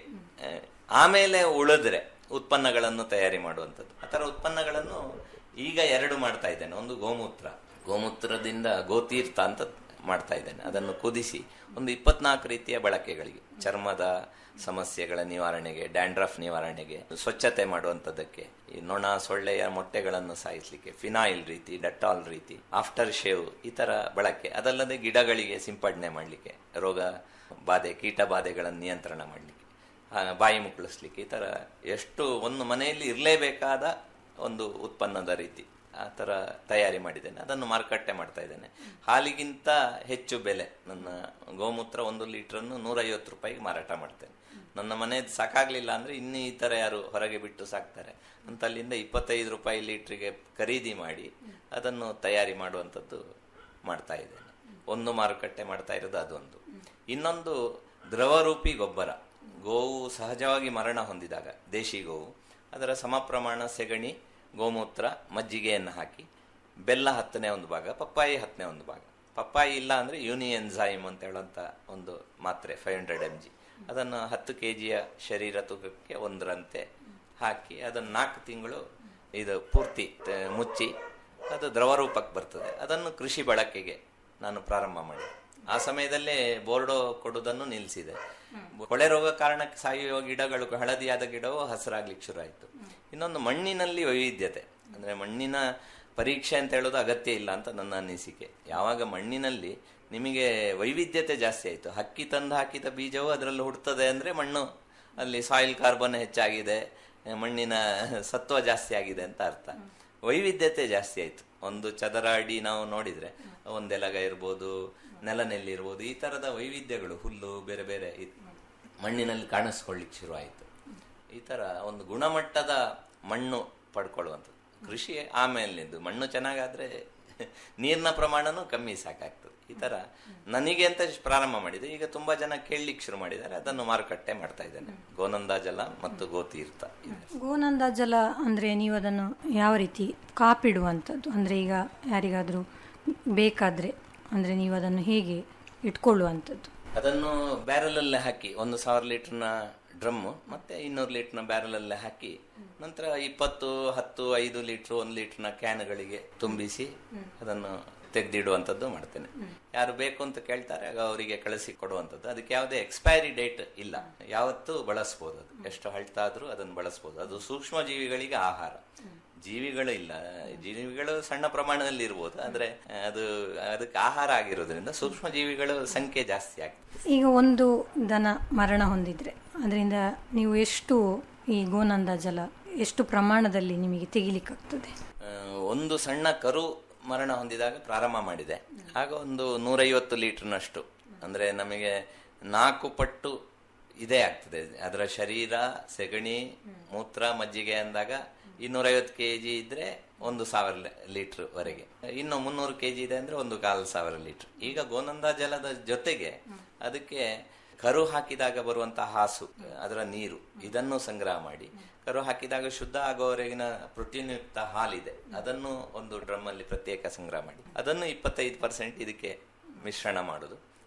ಆಮೇಲೆ ಉಳಿದ್ರೆ ಉತ್ಪನ್ನಗಳನ್ನು ತಯಾರಿ ಮಾಡುವಂಥದ್ದು ಆ ಥರ ಉತ್ಪನ್ನಗಳನ್ನು ಈಗ ಎರಡು ಮಾಡ್ತಾ ಇದ್ದೇನೆ ಒಂದು ಗೋಮೂತ್ರ ಗೋಮೂತ್ರದಿಂದ ಗೋತೀರ್ಥ ಅಂತ ಮಾಡ್ತಾ ಇದ್ದೇನೆ ಅದನ್ನು ಕುದಿಸಿ ಒಂದು ಇಪ್ಪತ್ನಾಲ್ಕು ರೀತಿಯ ಬಳಕೆಗಳಿಗೆ ಚರ್ಮದ ಸಮಸ್ಯೆಗಳ ನಿವಾರಣೆಗೆ ಡ್ಯಾಂಡ್ರಫ್ ನಿವಾರಣೆಗೆ ಸ್ವಚ್ಛತೆ ಮಾಡುವಂಥದ್ದಕ್ಕೆ ಈ ನೊಣ ಸೊಳ್ಳೆಯ ಮೊಟ್ಟೆಗಳನ್ನು ಸಾಯಿಸಲಿಕ್ಕೆ ಫಿನಾಯಿಲ್ ರೀತಿ ಡಟಾಲ್ ರೀತಿ ಆಫ್ಟರ್ ಶೇವ್ ಈ ತರ ಬಳಕೆ ಅದಲ್ಲದೆ ಗಿಡಗಳಿಗೆ ಸಿಂಪಡಣೆ ಮಾಡಲಿಕ್ಕೆ ರೋಗ ಬಾಧೆ ಕೀಟ ಬಾಧೆಗಳನ್ನು ನಿಯಂತ್ರಣ ಮಾಡಲಿಕ್ಕೆ ಬಾಯಿ ಮುಕ್ಕಳಿಸ್ಲಿಕ್ಕೆ ಈ ತರ ಎಷ್ಟು ಒಂದು ಮನೆಯಲ್ಲಿ ಇರಲೇಬೇಕಾದ ಒಂದು ಉತ್ಪನ್ನದ ರೀತಿ ಆ ಥರ ತಯಾರಿ ಮಾಡಿದ್ದೇನೆ ಅದನ್ನು ಮಾರುಕಟ್ಟೆ ಮಾಡ್ತಾ ಇದ್ದೇನೆ ಹಾಲಿಗಿಂತ ಹೆಚ್ಚು ಬೆಲೆ ನನ್ನ ಗೋಮೂತ್ರ ಒಂದು ಲೀಟ್ರನ್ನು ನೂರೈವತ್ತು ರೂಪಾಯಿಗೆ ಮಾರಾಟ ಮಾಡ್ತೇನೆ ನನ್ನ ಮನೆ ಸಾಕಾಗ್ಲಿಲ್ಲ ಅಂದ್ರೆ ಇನ್ನು ಈ ತರ ಯಾರು ಹೊರಗೆ ಬಿಟ್ಟು ಸಾಕ್ತಾರೆ ಅಂತ ಅಲ್ಲಿಂದ ಇಪ್ಪತ್ತೈದು ರೂಪಾಯಿ ಲೀಟ್ರಿಗೆ ಖರೀದಿ ಮಾಡಿ ಅದನ್ನು ತಯಾರಿ ಮಾಡುವಂಥದ್ದು ಮಾಡ್ತಾ ಇದ್ದೇನೆ ಒಂದು ಮಾರುಕಟ್ಟೆ ಮಾಡ್ತಾ ಇರೋದು ಅದೊಂದು ಇನ್ನೊಂದು ದ್ರವರೂಪಿ ಗೊಬ್ಬರ ಗೋವು ಸಹಜವಾಗಿ ಮರಣ ಹೊಂದಿದಾಗ ದೇಶಿ ಗೋವು ಅದರ ಸಮ ಪ್ರಮಾಣ ಸೆಗಣಿ ಗೋಮೂತ್ರ ಮಜ್ಜಿಗೆಯನ್ನು ಹಾಕಿ ಬೆಲ್ಲ ಹತ್ತನೇ ಒಂದು ಭಾಗ ಪಪ್ಪಾಯಿ ಹತ್ತನೇ ಒಂದು ಭಾಗ ಪಪ್ಪಾಯಿ ಇಲ್ಲ ಅಂದ್ರೆ ಯೂನಿಯನ್ಸೈಮ್ ಅಂತ ಹೇಳುವಂತ ಒಂದು ಮಾತ್ರೆ ಫೈವ್ ಹಂಡ್ರೆಡ್ ಎಮ್ ಜಿ ಅದನ್ನು ಹತ್ತು ಕೆ ಜಿಯ ಶರೀರ ತೂಕಕ್ಕೆ ಒಂದರಂತೆ ಹಾಕಿ ಅದನ್ನು ನಾಲ್ಕು ತಿಂಗಳು ಇದು ಪೂರ್ತಿ ಮುಚ್ಚಿ ಅದು ದ್ರವರೂಪಕ್ಕೆ ಬರ್ತದೆ ಅದನ್ನು ಕೃಷಿ ಬಳಕೆಗೆ ನಾನು ಪ್ರಾರಂಭ ಮಾಡಿದೆ ಆ ಸಮಯದಲ್ಲೇ ಬೋರ್ಡೋ ಕೊಡುವುದನ್ನು ನಿಲ್ಲಿಸಿದೆ ಕೊಳೆ ರೋಗ ಕಾರಣಕ್ಕೆ ಸಾಯುವ ಗಿಡಗಳು ಹಳದಿಯಾದ ಗಿಡವು ಹಸಿರಾಗ್ಲಿಕ್ಕೆ ಶುರು ಆಯಿತು ಇನ್ನೊಂದು ಮಣ್ಣಿನಲ್ಲಿ ವೈವಿಧ್ಯತೆ ಅಂದ್ರೆ ಮಣ್ಣಿನ ಪರೀಕ್ಷೆ ಅಂತ ಹೇಳೋದು ಅಗತ್ಯ ಇಲ್ಲ ಅಂತ ನನ್ನ ಅನಿಸಿಕೆ ಯಾವಾಗ ಮಣ್ಣಿನಲ್ಲಿ ನಿಮಗೆ ವೈವಿಧ್ಯತೆ ಜಾಸ್ತಿ ಆಯಿತು ಹಕ್ಕಿ ತಂದು ಹಾಕಿದ ಬೀಜವು ಅದರಲ್ಲಿ ಹುಡ್ತದೆ ಅಂದ್ರೆ ಮಣ್ಣು ಅಲ್ಲಿ ಸಾಯಿಲ್ ಕಾರ್ಬನ್ ಹೆಚ್ಚಾಗಿದೆ ಮಣ್ಣಿನ ಸತ್ವ ಜಾಸ್ತಿ ಆಗಿದೆ ಅಂತ ಅರ್ಥ ವೈವಿಧ್ಯತೆ ಜಾಸ್ತಿ ಆಯಿತು ಒಂದು ಚದರ ಅಡಿ ನಾವು ನೋಡಿದ್ರೆ ಒಂದೆಲಗ ಇರ್ಬೋದು ನೆಲನೆಲ್ಲಿ ಇರ್ಬೋದು ಈ ತರದ ವೈವಿಧ್ಯಗಳು ಹುಲ್ಲು ಬೇರೆ ಬೇರೆ ಮಣ್ಣಿನಲ್ಲಿ ಕಾಣಿಸ್ಕೊಳ್ಳಿಕ್ಕೆ ಶುರು ಆಯಿತು ಈ ತರ ಒಂದು ಗುಣಮಟ್ಟದ ಮಣ್ಣು ಪಡ್ಕೊಳ್ಳುವಂಥದ್ದು ಕೃಷಿ ಆಮೇಲಿಂದು ಮಣ್ಣು ಚೆನ್ನಾಗಾದ್ರೆ ನೀರಿನ ಪ್ರಮಾಣನೂ ಕಮ್ಮಿ ಸಾಕಾಗ್ತದೆ ಈ ತರ ನನಗೆ ಅಂತ ಪ್ರಾರಂಭ ಮಾಡಿದೆ ಈಗ ತುಂಬಾ ಜನ ಕೇಳಲಿಕ್ಕೆ ಶುರು ಮಾಡಿದ್ದಾರೆ ಅದನ್ನು ಮಾರುಕಟ್ಟೆ ಮಾಡ್ತಾ ಇದ್ದೇನೆ ಗೋನಂದ ಜಲ ಮತ್ತು ಗೋತೀರ್ಥ ಗೋನಂದ ಜಲ ಅಂದ್ರೆ ನೀವು ಅದನ್ನು ಯಾವ ರೀತಿ ಕಾಪಿಡುವಂಥದ್ದು ಅಂದ್ರೆ ಈಗ ಯಾರಿಗಾದ್ರೂ ಬೇಕಾದ್ರೆ ಅಂದ್ರೆ ನೀವು ಅದನ್ನು ಹೇಗೆ ಇಟ್ಕೊಳ್ಳುವಂಥದ್ದು ಅದನ್ನು ಬ್ಯಾರಲಲ್ಲೇ ಹಾಕಿ ಒಂದು ಸಾವಿರ ಲೀಟರ್ನ ಡ್ರಮ್ ಮತ್ತೆ ಇನ್ನೂರು ಲೀಟರ್ನ ಬ್ಯಾರಲಲ್ಲೇ ಹಾಕಿ ನಂತರ ಇಪ್ಪತ್ತು ಹತ್ತು ಐದು ಲೀಟರ್ ಒಂದು ಲೀಟರ್ನ ಕ್ಯಾನ್ಗಳಿಗೆ ತುಂಬಿಸಿ ಅದನ್ನು ತೆಗೆದಿಡುವಂಥದ್ದು ಮಾಡ್ತೇನೆ ಯಾರು ಬೇಕು ಅಂತ ಕೇಳ್ತಾರೆ ಆಗ ಅವರಿಗೆ ಕಳಿಸಿ ಕೊಡುವಂಥದ್ದು ಅದಕ್ಕೆ ಯಾವುದೇ ಎಕ್ಸ್ಪೈರಿ ಡೇಟ್ ಇಲ್ಲ ಯಾವತ್ತೂ ಬಳಸ್ಬೋದು ಅದು ಎಷ್ಟು ಹಳ್ತಾದ್ರೂ ಅದನ್ನು ಬಳಸ್ಬೋದು ಅದು ಸೂಕ್ಷ್ಮ ಜೀವಿಗಳಿಗೆ ಆಹಾರ ಜೀವಿಗಳು ಇಲ್ಲ ಜೀವಿಗಳು ಸಣ್ಣ ಪ್ರಮಾಣದಲ್ಲಿ ಇರ್ಬೋದು ಆದ್ರೆ ಅದು ಅದಕ್ಕೆ ಆಹಾರ ಆಗಿರೋದ್ರಿಂದ ಸೂಕ್ಷ್ಮ ಜೀವಿಗಳು ಸಂಖ್ಯೆ ಜಾಸ್ತಿ ಆಗ್ತದೆ ಈಗ ಒಂದು ದನ ಮರಣ ಹೊಂದಿದ್ರೆ ಅದರಿಂದ ನೀವು ಎಷ್ಟು ಈ ಗೋನಂದ ಜಲ ಎಷ್ಟು ಪ್ರಮಾಣದಲ್ಲಿ ನಿಮಗೆ ತೆಗಿಲಿಕ್ಕಾಗ್ತದೆ ಒಂದು ಸಣ್ಣ ಕರು ಮರಣ ಹೊಂದಿದಾಗ ಪ್ರಾರಂಭ ಮಾಡಿದೆ ಆಗ ಒಂದು ನೂರೈವತ್ತು ಲೀಟರ್ನಷ್ಟು ಅಂದ್ರೆ ನಮಗೆ ನಾಲ್ಕು ಪಟ್ಟು ಇದೇ ಆಗ್ತದೆ ಅದರ ಶರೀರ ಸೆಗಣಿ ಮೂತ್ರ ಮಜ್ಜಿಗೆ ಅಂದಾಗ ಇನ್ನೂರೈವತ್ತು ಕೆ ಜಿ ಇದ್ರೆ ಒಂದು ಸಾವಿರ ಲೀಟರ್ ವರೆಗೆ ಇನ್ನು ಮುನ್ನೂರು ಕೆ ಜಿ ಇದೆ ಅಂದ್ರೆ ಒಂದು ಕಾಲು ಸಾವಿರ ಲೀಟರ್ ಈಗ ಗೋನಂದ ಜಲದ ಜೊತೆಗೆ ಅದಕ್ಕೆ ಕರು ಹಾಕಿದಾಗ ಬರುವಂತಹ ಹಾಸು ಅದರ ನೀರು ಇದನ್ನು ಸಂಗ್ರಹ ಮಾಡಿ ಕರು ಹಾಕಿದಾಗ ಶುದ್ಧ ಆಗೋವರೆಗಿನ ಪ್ರೋಟೀನ್ ಯುಕ್ತ ಹಾಲಿದೆ ಅದನ್ನು ಒಂದು ಡ್ರಮ್ ಅಲ್ಲಿ ಪ್ರತ್ಯೇಕ ಸಂಗ್ರಹ ಮಾಡಿ ಅದನ್ನು ಇಪ್ಪತ್ತೈದು ಪರ್ಸೆಂಟ್ ಇದಕ್ಕೆ ಮಿಶ್ರಣ ಮಾಡುದು